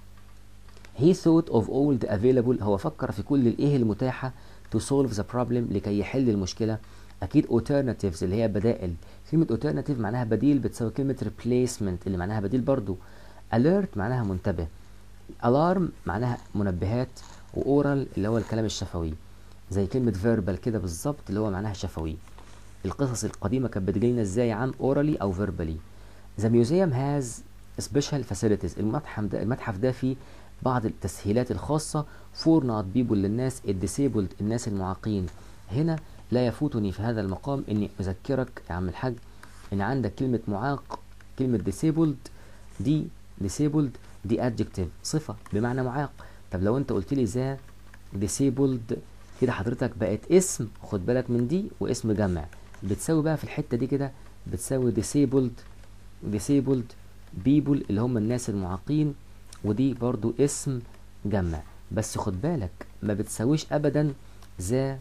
S1: He thought of all the available هو فكر في كل الإيه المتاحة to solve the problem لكي يحل المشكلة أكيد alternatives اللي هي بدائل كلمة alternative معناها بديل بتساوي كلمة replacement اللي معناها بديل برضو alert معناها منتبه alarm معناها منبهات واورال اللي هو الكلام الشفوي زي كلمة فيربال كده بالظبط اللي هو معناها شفوي القصص القديمة كانت بتجيلنا ازاي يا عم اورالي او فيربالي The museum has special facilities المتحف ده المتحف ده فيه بعض التسهيلات الخاصة for not people للناس الديسيبلد الناس المعاقين هنا لا يفوتني في هذا المقام اني اذكرك يا عم الحاج ان عندك كلمة معاق كلمة disabled دي disabled دي adjective صفة بمعنى معاق طب لو انت قلت لي ذا disabled كده حضرتك بقت اسم خد بالك من دي واسم جمع بتساوي بقى في الحتة دي كده بتساوي disabled disabled people اللي هم الناس المعاقين ودي برضو اسم جمع بس خد بالك ما بتساويش ابدا ذا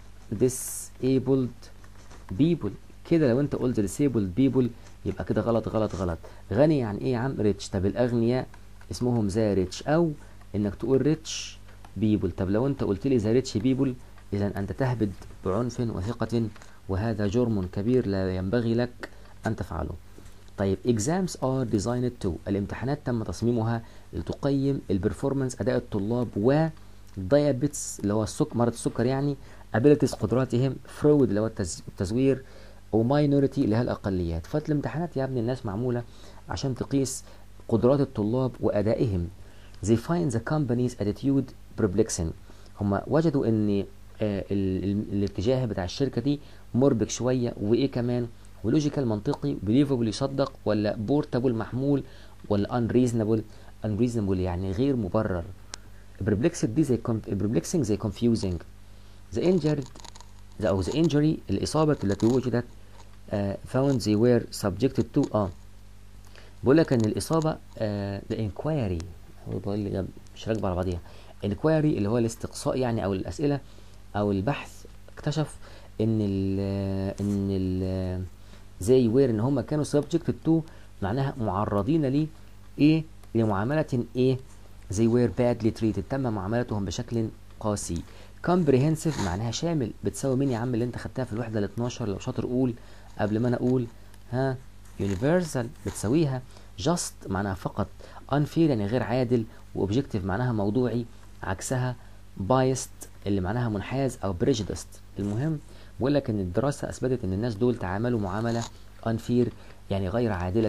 S1: disabled people كده لو انت قلت disabled people يبقى كده غلط غلط غلط غني يعني ايه يا عم ريتش طب الاغنياء اسمهم ذا ريتش او انك تقول ريتش بيبل طب لو انت قلت لي ذا ريتش بيبل اذا انت تهبد بعنف وثقة وهذا جرم كبير لا ينبغي لك ان تفعله طيب exams are designed to الامتحانات تم تصميمها لتقيم البرفورمانس اداء الطلاب و diabetes اللي هو السك مرض السكر يعني abilities قدراتهم fraud اللي هو التز- التزوير وماينورتي اللي هي الاقليات فالامتحانات يا ابني الناس معموله عشان تقيس قدرات الطلاب وادائهم they find the company's attitude perplexing هم وجدوا ان آه ال- ال- الاتجاه بتاع الشركه دي مربك شويه وايه كمان ولوجيكال منطقي بليفبل يصدق ولا بورتابل محمول ولا unreasonable unreasonable يعني غير مبرر perplexed دي زي com- perplexing زي confusing the injured the, أو the injury الإصابة التي وجدت uh, found they were subjected to اه بيقول لك ان الإصابة آه the inquiry هو بيقول لي ده مش راكبة على بعضيها inquiry اللي هو الاستقصاء يعني أو الأسئلة أو البحث اكتشف ان ال ان ال زي وير ان هم كانوا subjected to معناها معرضين ليه ايه لمعاملة ايه they were badly treated تم معاملتهم بشكل قاسي comprehensive معناها شامل بتساوي مين يا عم اللي انت خدتها في الوحدة ال 12 لو شاطر قول قبل ما انا اقول ها universal بتساويها just معناها فقط unfair يعني غير عادل وobjective معناها موضوعي عكسها biased اللي معناها منحاز او prejudiced المهم بقول لك ان الدراسة اثبتت ان الناس دول تعاملوا معاملة unfair يعني غير عادلة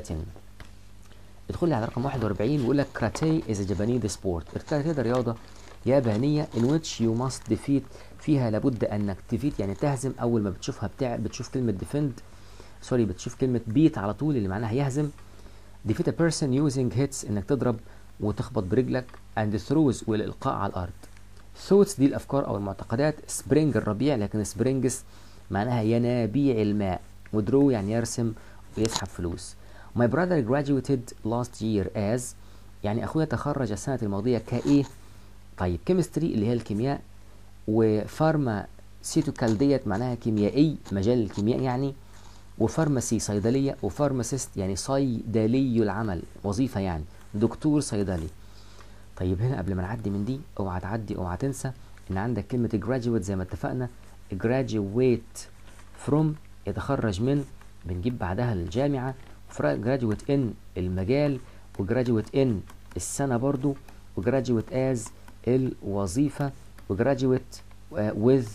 S1: ادخل لي على رقم 41 بيقول لك كاراتيه از جابانيز سبورت الكاراتيه ده رياضه يابانيه in which you must defeat فيها لابد انك تفيت يعني تهزم اول ما بتشوفها بتاع بتشوف كلمه ديفند سوري بتشوف كلمه بيت على طول اللي معناها يهزم defeat a person using hits انك تضرب وتخبط برجلك and throws والالقاء على الارض thoughts دي الافكار او المعتقدات سبرينج الربيع لكن سبرينجز معناها ينابيع الماء ودرو يعني يرسم ويسحب فلوس My brother graduated last year as يعني اخويا تخرج السنة الماضية كايه طيب كيمستري اللي هي الكيمياء وفارماسيتيكال ديت معناها كيميائي مجال الكيمياء يعني وفارماسي صيدلية وفارماسيست يعني صيدلي العمل وظيفة يعني دكتور صيدلي طيب هنا قبل ما نعدي من دي اوعى تعدي اوعى تنسى ان عندك كلمة graduate زي ما اتفقنا graduate from يتخرج من بنجيب بعدها الجامعة جراجويت ان المجال وجراجويت ان السنة برضو وجراجويت از الوظيفة وجراجويت with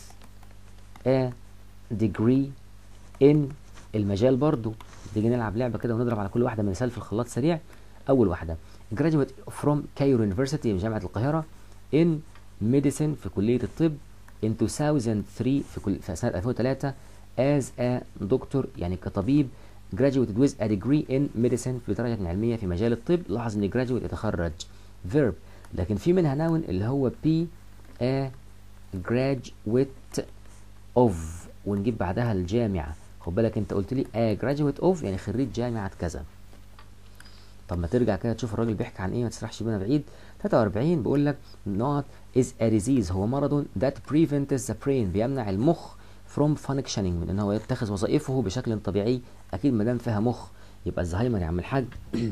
S1: a degree in المجال برضو تيجي نلعب لعبة كده ونضرب على كل واحدة مثال في الخلاط سريع أول واحدة graduate from كايرو يونيفرسيتي من جامعة القاهرة in medicine في كلية الطب in 2003 في, كل في سنة 2003 as a doctor يعني كطبيب graduated with a degree in medicine في درجة علمية في مجال الطب لاحظ ان graduate يتخرج verb لكن في منها noun اللي هو be a graduate of ونجيب بعدها الجامعة خد بالك انت قلت لي a graduate of يعني خريج جامعة كذا طب ما ترجع كده تشوف الراجل بيحكي عن ايه ما تسرحش بينا بعيد 43 بيقول لك not is a disease هو مرض that prevents the brain بيمنع المخ from functioning من ان هو يتخذ وظائفه بشكل طبيعي اكيد ما دام فيها مخ يبقى الزهايمر يا عم الحاج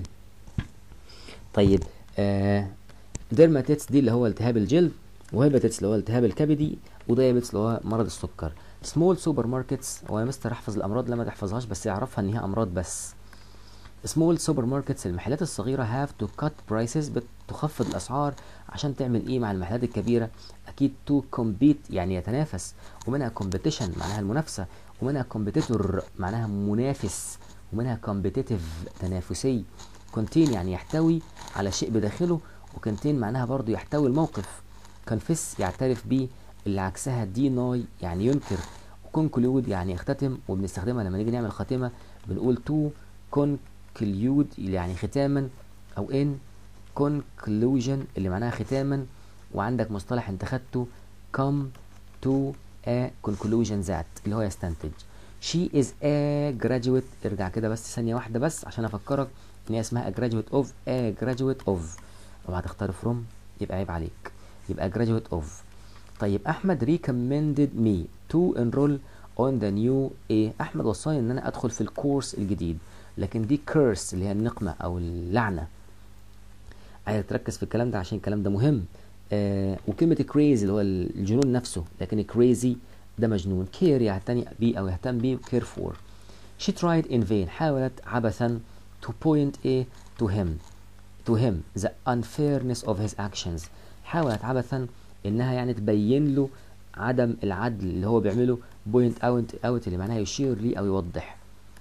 S1: طيب آه ديرماتيتس دي اللي هو التهاب الجلد وهيباتيتس اللي هو التهاب الكبدي ودايابيتس اللي هو مرض السكر سمول سوبر ماركتس هو يا مستر احفظ الامراض لا ما تحفظهاش بس يعرفها ان هي امراض بس small supermarkets المحلات الصغيرة have to cut prices بتخفض الأسعار عشان تعمل إيه مع المحلات الكبيرة أكيد to compete يعني يتنافس ومنها competition معناها المنافسة ومنها competitor معناها منافس ومنها competitive تنافسي contain يعني يحتوي على شيء بداخله وكونتين معناها برضو يحتوي الموقف confess يعترف بيه اللي عكسها deny يعني ينكر وكونكلود يعني يختتم وبنستخدمها لما نيجي نعمل خاتمة بنقول to conclude يعني ختاما او in conclusion اللي معناها ختاما وعندك مصطلح انت خدته come to a conclusion that اللي هو يستنتج she is a graduate ارجع كده بس ثانية واحدة بس عشان افكرك ان هي اسمها a graduate of a graduate of لو هتختار from يبقى عيب عليك يبقى graduate of طيب احمد recommended me to enroll on the new ايه احمد وصاني ان انا ادخل في الكورس الجديد لكن دي curse اللي هي النقمة او اللعنة عايزك تركز في الكلام ده عشان الكلام ده مهم آه وكلمة crazy اللي هو الجنون نفسه لكن crazy ده مجنون care يعتني بيه او يهتم بيه care for she tried in vain حاولت عبثا to point a to him to him the unfairness of his actions حاولت عبثا انها يعني تبين له عدم العدل اللي هو بيعمله point out out اللي معناها يشير لي او يوضح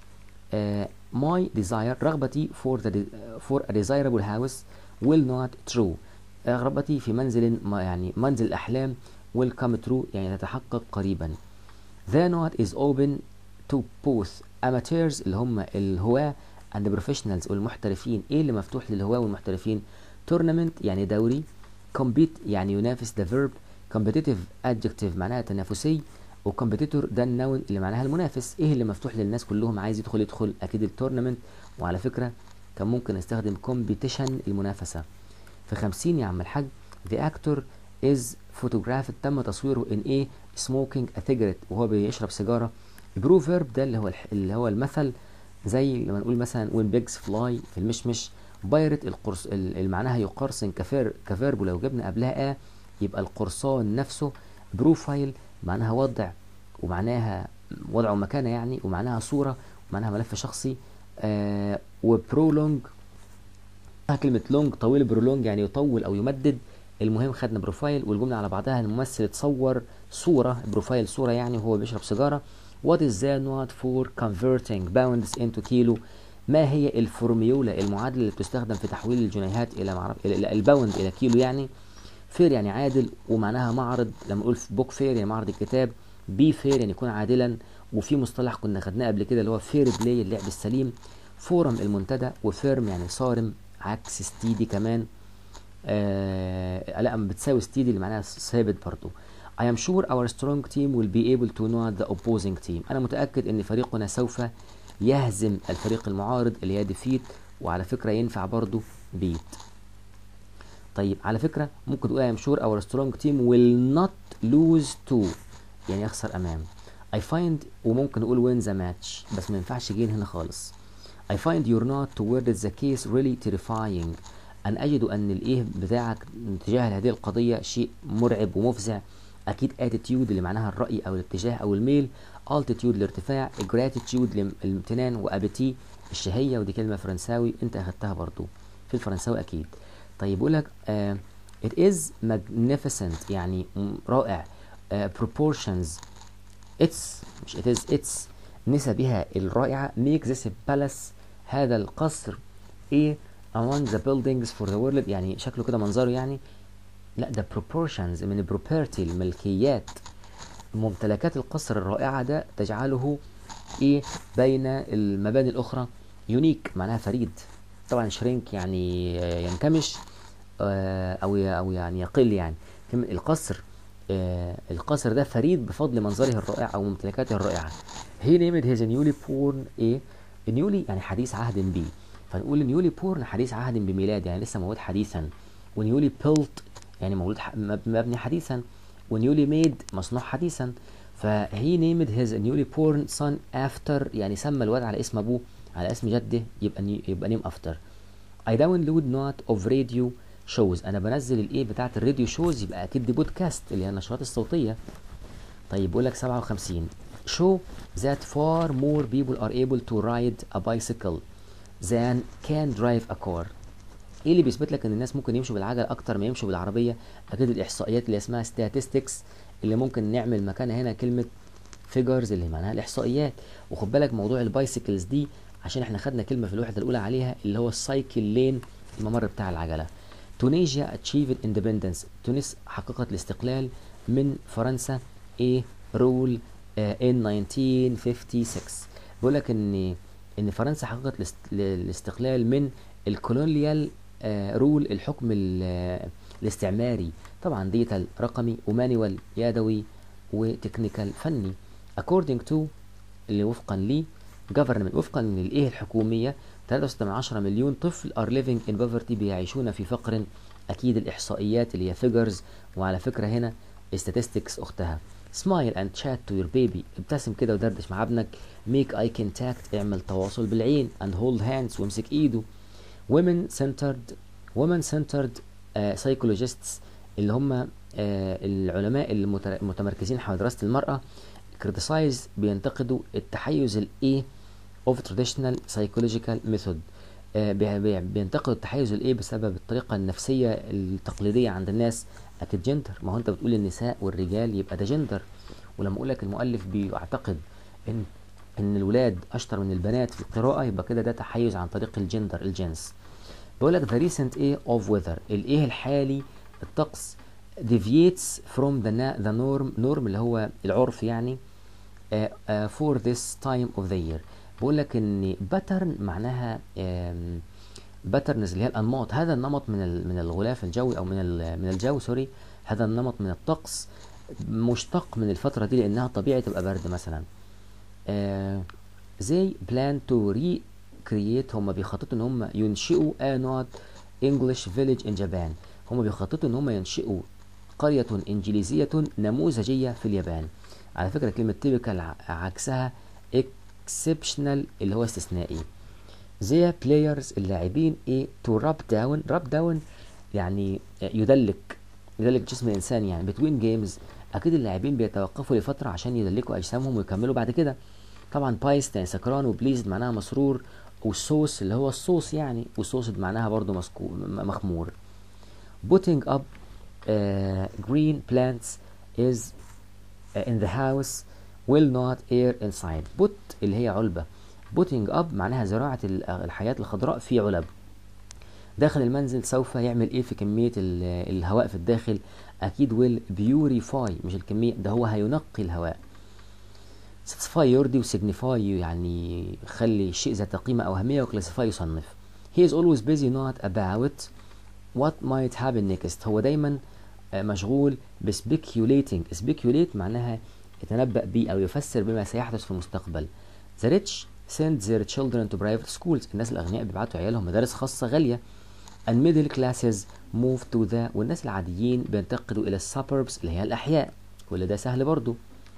S1: uh, my desire رغبتي for the for a desirable house will not true رغبتي في منزل يعني منزل الأحلام will come true يعني تتحقق قريبا the not is open to both amateurs اللي هم الهواة and professionals والمحترفين ايه اللي مفتوح للهواة والمحترفين tournament يعني دوري compete يعني ينافس the verb competitive adjective معناها تنافسي وكومبيتيتور ده النون اللي معناها المنافس ايه اللي مفتوح للناس كلهم عايز يدخل يدخل اكيد التورنمنت وعلى فكره كان ممكن نستخدم كومبيتيشن المنافسه في 50 يا عم الحاج the actor is photographed تم تصويره in a smoking a cigarette وهو بيشرب سيجاره بروفيرب ده اللي هو اللي هو المثل زي لما نقول مثلا when pigs fly في المشمش بايرت القرص اللي معناها يقرصن كفير كفيرب ولو جبنا قبلها ا يبقى القرصان نفسه بروفايل معناها وضع ومعناها وضع ومكانة يعني ومعناها صورة ومعناها ملف شخصي آه وبرولونج كلمة لونج طويل برولونج يعني يطول أو يمدد المهم خدنا بروفايل والجملة على بعضها الممثل اتصور صورة بروفايل صورة يعني وهو بيشرب سيجارة What is the not for converting pounds into kilo ما هي الفورميولا المعادلة اللي بتستخدم في تحويل الجنيهات إلى معرف إلى الباوند إلى كيلو يعني فير يعني عادل ومعناها معرض لما نقول بوك فير يعني معرض الكتاب بي فير يعني يكون عادلا وفي مصطلح كنا خدناه قبل كده اللي هو فير بلاي اللعب السليم فورم المنتدى وفيرم يعني صارم عكس ستيدي كمان آه لا بتساوي ستيدي اللي معناها ثابت برضو I am sure our strong team will be able to know the opposing team أنا متأكد أن فريقنا سوف يهزم الفريق المعارض اللي هي ديفيت وعلى فكرة ينفع برضو بيت طيب على فكرة ممكن تقول I am sure our strong team will not lose to يعني يخسر أمام I find وممكن نقول win the match بس ما ينفعش جين هنا خالص I find you're not toward the case really terrifying أن أجد أن الإيه بتاعك تجاه هذه القضية شيء مرعب ومفزع أكيد attitude اللي معناها الرأي أو الاتجاه أو الميل altitude الارتفاع gratitude الامتنان وابيتي الشهية ودي كلمة فرنساوي أنت أخدتها برضو في الفرنساوي أكيد طيب يقول لك uh, it is magnificent يعني رائع uh, proportions its مش it is its نسبها الرائعة make this palace هذا القصر ايه among the buildings for the world يعني شكله كده منظره يعني لا ده proportions من property الملكيات ممتلكات القصر الرائعة ده تجعله ايه بين المباني الأخرى يونيك معناها فريد طبعا شرينك يعني ينكمش او او يعني يقل يعني القصر القصر ده فريد بفضل منظره الرائع او ممتلكاته الرائعه هي نيمد هيز نيولي بورن ايه نيولي يعني حديث عهد بي فنقول نيولي بورن حديث عهد بميلاد يعني لسه مولود حديثا ونيولي بيلت يعني مولود مبني حديثا ونيولي ميد مصنوع حديثا فهي نيمد هيز نيولي بورن سون افتر يعني سمى الواد على اسم ابوه على اسم جده يبقى ني يبقى نيم افتر I download not of radio shows انا بنزل الايه بتاعت الراديو شوز يبقى اكيد دي بودكاست اللي هي النشرات الصوتيه طيب بيقول لك 57 show that far more people are able to ride a bicycle than can drive a car ايه اللي بيثبت لك ان الناس ممكن يمشوا بالعجل اكتر ما يمشوا بالعربيه اكيد الاحصائيات اللي اسمها statistics اللي ممكن نعمل مكانها هنا كلمه figures اللي معناها الاحصائيات وخد بالك موضوع البايسيكلز دي عشان احنا خدنا كلمه في الوحده الاولى عليها اللي هو السايكل لين الممر بتاع العجله تونيجيا achieved independence تونس حققت الاستقلال من فرنسا ايه رول ان 1956 بيقول لك ان ان فرنسا حققت الاست- الاستقلال من الكولونيال رول الحكم ال- الاستعماري طبعا ديجيتال رقمي ومانيوال يدوي وتكنيكال فني according to اللي وفقا ليه government وفقا للايه الحكوميه 3.6 مليون طفل are living in poverty بيعيشون في فقر اكيد الاحصائيات اللي هي figures وعلى فكره هنا statistics اختها smile and chat to your baby ابتسم كده ودردش مع ابنك make eye contact اعمل تواصل بالعين and hold hands وامسك ايده women centered women centered uh, psychologists اللي هم uh, العلماء المتر- المتمركزين حول دراسة المرأة criticize بينتقدوا التحيز الايه of traditional psychological method آه، بي- بي- بينتقدوا التحيز الايه بسبب الطريقة النفسية التقليدية عند الناس اكيد جندر ما هو انت بتقول النساء والرجال يبقى ده جندر ولما اقول لك المؤلف بيعتقد ان ان الولاد اشطر من البنات في القراءة يبقى كده ده تحيز عن طريق الجندر الجنس بيقول لك the recent ايه of weather الايه الحالي الطقس deviates from the, na- the norm norm اللي هو العرف يعني uh, uh, for this time of the year بقول لك ان pattern معناها باترنز اللي هي الانماط هذا النمط من ال- من الغلاف الجوي او من ال- من الجو سوري هذا النمط من الطقس مشتق من الفترة دي لانها طبيعي تبقى برد مثلا آه they plan to recreate هم بيخططوا ان هم ينشئوا a not English village in Japan هم بيخططوا ان هم ينشئوا قرية انجليزية نموذجية في اليابان على فكرة كلمة typical عكسها exceptional اللي هو استثنائي زي players اللاعبين ايه to rub down rub down يعني يدلك يدلك جسم الانسان يعني between games اكيد اللاعبين بيتوقفوا لفتره عشان يدلكوا اجسامهم ويكملوا بعد كده طبعا بايست يعني سكران وبليزد معناها مسرور والصوص اللي هو الصوص يعني والصوص معناها برضو مسكو م- مخمور putting up uh, green plants is uh, in the house will not air inside put اللي هي علبة putting up معناها زراعة ال- الحياة الخضراء في علب داخل المنزل سوف يعمل ايه في كمية ال- الهواء في الداخل اكيد will purify مش الكمية ده هو هينقي الهواء satisfy يرضي وسيجنيفاي يعني يخلي الشيء ذات قيمة أو أهمية وكلاسيفاي يصنف he is always busy not about what might happen next هو دايما آه، مشغول ب speculating speculate معناها يتنبأ به أو يفسر بما سيحدث في المستقبل the rich send their children to private schools الناس الأغنياء بيبعتوا عيالهم مدارس خاصة غالية and middle classes move to the والناس العاديين بينتقلوا إلى السابربس اللي هي الأحياء واللي ده سهل برضو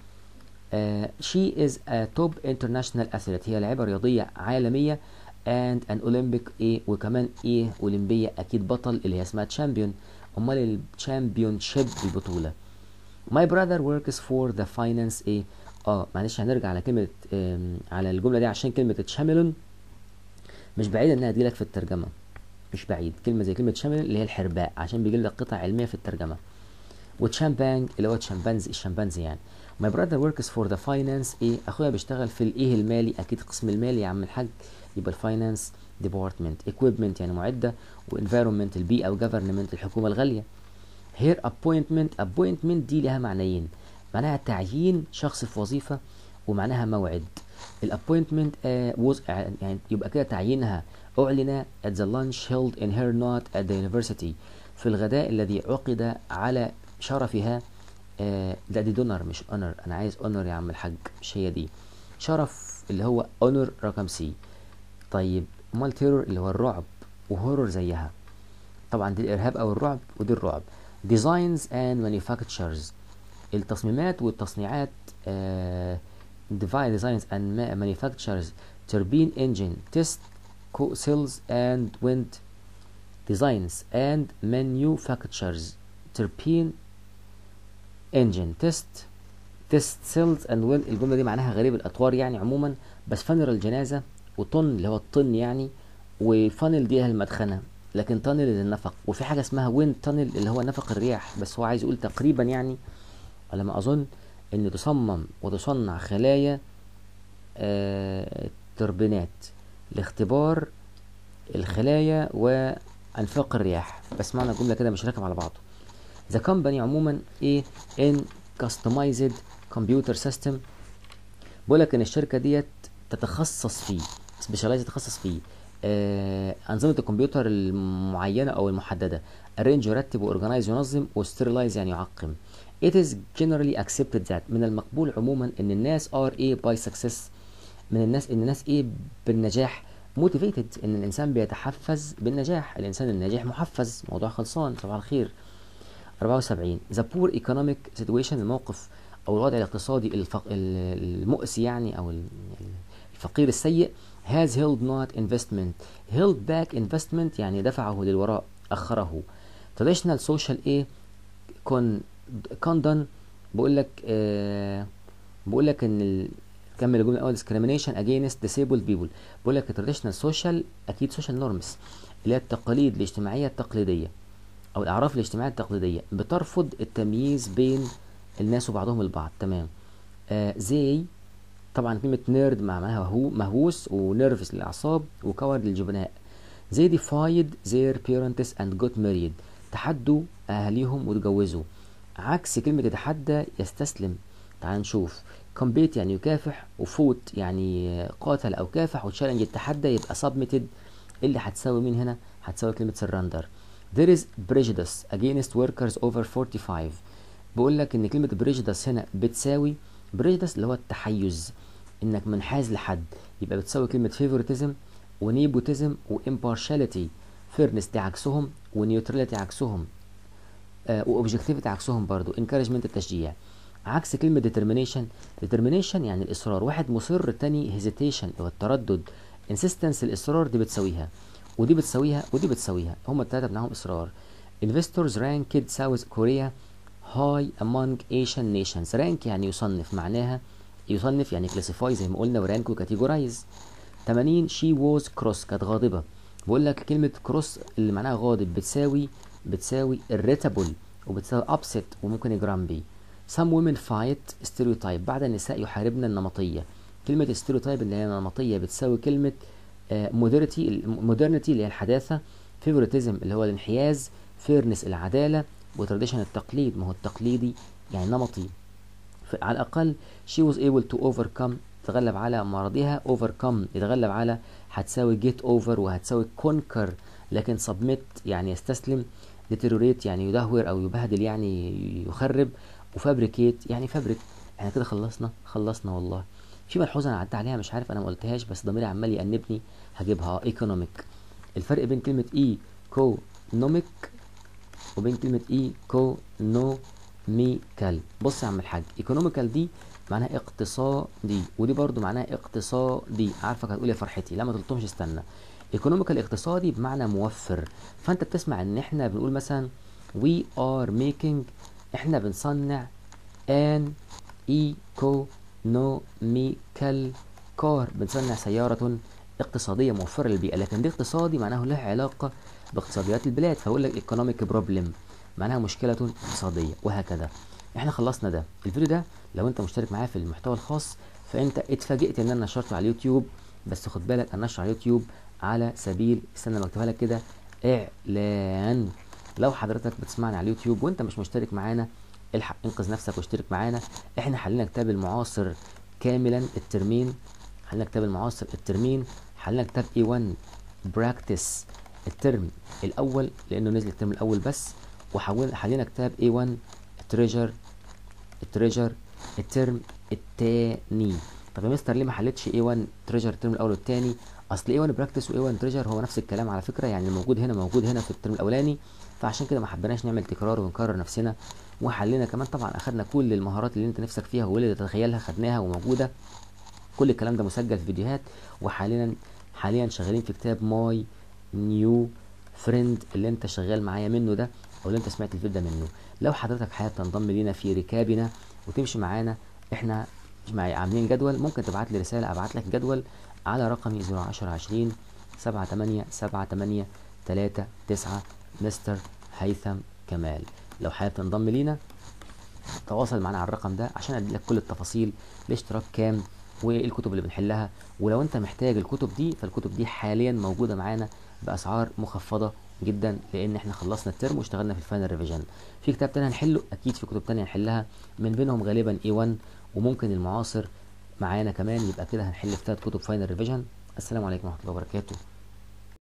S1: آه، she is a top international athlete هي لاعبة رياضية عالمية and an Olympic ايه وكمان ايه أولمبية أكيد بطل اللي هي اسمها تشامبيون أمال الشامبيون شيب البطولة My brother works for the finance ايه اه معلش هنرجع على كلمة آم، على الجملة دي عشان كلمة تشاملون مش بعيد انها تجيلك في الترجمة مش بعيد كلمة زي كلمة شامل اللي هي الحرباء عشان بيجي لك قطع علمية في الترجمة وتشامبانج اللي هو تشامبانزي الشمبانزي يعني My brother works for the finance ايه اخويا بيشتغل في الايه المالي اكيد قسم المالي يا عم الحاج يبقى الفاينانس ديبارتمنت equipment يعني معدة وانفيرومنت البيئة وجفرمنت الحكومة الغالية here appointment appointment دي لها معنيين معناها تعيين شخص في وظيفة ومعناها موعد الابوينتمنت was يعني يبقى كده تعيينها أعلن at the lunch held in her not at the university في الغداء الذي عقد على شرفها آه لا دي دونر مش اونر انا عايز اونر يا عم الحاج مش هي دي شرف اللي هو اونر رقم سي طيب امال تيرور اللي هو الرعب وهورور زيها طبعا دي الارهاب او الرعب ودي الرعب designs and manufactures التصميمات والتصنيعات آه device designs and ma- manufactures turbine engine test co- cells and wind designs and manufactures turbine engine test test cells and wind الجملة دي معناها غريب الأطوار يعني عموما بس فنر الجنازة وطن اللي هو الطن يعني وفانل دي المدخنه لكن تانل للنفق وفي حاجه اسمها ويند تانل اللي هو نفق الرياح بس هو عايز يقول تقريبا يعني على ما اظن ان تصمم وتصنع خلايا آه توربينات لاختبار الخلايا وانفاق الرياح بس معنى الجمله كده مش راكب على بعضه ذا كومباني عموما ايه ان كاستمايزد كمبيوتر سيستم بقول لك ان الشركه ديت تتخصص فيه سبيشالايز تتخصص فيه آه انظمه الكمبيوتر المعينه او المحدده arrange يرتب واورجنايز ينظم وستيرلايز يعني يعقم it is generally accepted that من المقبول عموما ان الناس are a by success من الناس ان الناس ايه بالنجاح motivated ان الانسان بيتحفز بالنجاح الانسان الناجح محفز موضوع خلصان صباح الخير 74 the poor economic situation الموقف او الوضع الاقتصادي الفق... المؤسي يعني او الفقير السيء has held not investment held back investment يعني دفعه للوراء اخره traditional social ايه con condon بقول لك آه بقول لك ان ال... كمل الجمله الاول discrimination against disabled people بقول لك traditional social اكيد social norms اللي هي التقاليد الاجتماعيه التقليديه او الاعراف الاجتماعيه التقليديه بترفض التمييز بين الناس وبعضهم البعض تمام آه زي طبعا كلمة نيرد معناها هو مهووس ونيرفس للأعصاب وكورد للجبناء they defied their parents and got married تحدوا أهاليهم وتجوزوا عكس كلمة يتحدى يستسلم تعال نشوف compete يعني يكافح وفوت يعني قاتل أو كافح وتشالنج يتحدى يبقى submitted اللي هتساوي مين هنا هتساوي كلمة surrender there is prejudice against workers over 45 بقول لك ان كلمة prejudice هنا بتساوي prejudice اللي هو التحيز انك منحاز لحد يبقى بتساوي كلمة favoritism ونيبوتيزم وimpartiality fairness دي عكسهم ونيوتراليتي عكسهم آه واوبجكتيفيتي عكسهم برضو encouragement التشجيع عكس كلمة determination determination يعني الإصرار واحد مصر التاني hesitation اللي هو التردد insistence الإصرار دي بتساويها ودي بتساويها ودي بتساويها هما التلاتة بناهم إصرار investors ranked South Korea high among Asian nations rank يعني يصنف معناها يصنف يعني classify زي ما قلنا ورانك وكاتيجورايز 80 she was cross كانت غاضبة بقول لك كلمة cross اللي معناها غاضب بتساوي بتساوي irritable وبتساوي upset وممكن grumpy some women fight stereotype بعد النساء يحاربن النمطية كلمة stereotype اللي هي النمطية بتساوي كلمة modernity modernity اللي هي الحداثة favoritism اللي هو الانحياز fairness العدالة وتراديشن التقليد ما هو التقليدي يعني نمطي على الأقل she was able to overcome تتغلب على مرضها overcome يتغلب على هتساوي get over وهتساوي conquer لكن submit يعني يستسلم deteriorate يعني يدهور أو يبهدل يعني يخرب وفابريكيت يعني فابريك احنا كده خلصنا خلصنا والله في ملحوظة أنا عدت عليها مش عارف أنا ما قلتهاش بس ضميري عمال يأنبني هجيبها economic الفرق بين كلمة economic وبين كلمة ايكونوميكال بص يا عم الحاج ايكونوميكال دي معناها اقتصادي ودي برضو معناها اقتصادي عارفك هتقول يا فرحتي لا ما تلطمش استنى ايكونوميكال اقتصادي بمعنى موفر فانت بتسمع ان احنا بنقول مثلا we are making احنا بنصنع an economical car بنصنع سيارة اقتصادية موفرة للبيئة لكن دي اقتصادي معناه له علاقة باقتصاديات البلاد فاقول لك ايكونوميك بروبلم معناها مشكلة اقتصادية وهكذا احنا خلصنا ده الفيديو ده لو انت مشترك معايا في المحتوى الخاص فانت اتفاجئت ان انا نشرته على اليوتيوب بس خد بالك انا نشر على اليوتيوب على سبيل استنى بكتبها لك كده اعلان لو حضرتك بتسمعني على اليوتيوب وانت مش مشترك معانا الحق انقذ نفسك واشترك معانا احنا حلينا كتاب المعاصر كاملا الترمين حلينا كتاب المعاصر الترمين حلينا كتاب اي 1 براكتس الترم الاول لانه نزل الترم الاول بس وحولنا حلينا كتاب A1 التريجر التريجر الترم الثاني طب يا مستر ليه ما حلتش A1 تريجر الترم الاول والثاني اصل A1 براكتس و A1 تريجر هو نفس الكلام على فكره يعني الموجود هنا موجود هنا في الترم الاولاني فعشان كده ما حبيناش نعمل تكرار ونكرر نفسنا وحلينا كمان طبعا اخدنا كل المهارات اللي انت نفسك فيها واللي تتخيلها خدناها وموجوده كل الكلام ده مسجل في فيديوهات وحاليا حاليا شغالين في كتاب ماي نيو فريند اللي انت شغال معايا منه ده او اللي انت سمعت الفيديو ده منه لو حضرتك حابب تنضم لينا في ركابنا وتمشي معانا احنا عاملين جدول ممكن تبعت لي رساله ابعت لك جدول على رقمي 010 20 سبعة تمانية سبعة تمانية تلاتة تسعة مستر هيثم كمال لو حابب تنضم لينا تواصل معنا على الرقم ده عشان ادي لك كل التفاصيل الاشتراك كام وايه الكتب اللي بنحلها ولو انت محتاج الكتب دي فالكتب دي حاليا موجوده معانا باسعار مخفضه جدا لان احنا خلصنا الترم واشتغلنا في الفاينل ريفيجن في كتاب تاني هنحله اكيد في كتب تانية هنحلها من بينهم غالبا اي 1 وممكن المعاصر معانا كمان يبقى كده هنحل في ثلاث كتب فاينل ريفيجن السلام عليكم ورحمه الله وبركاته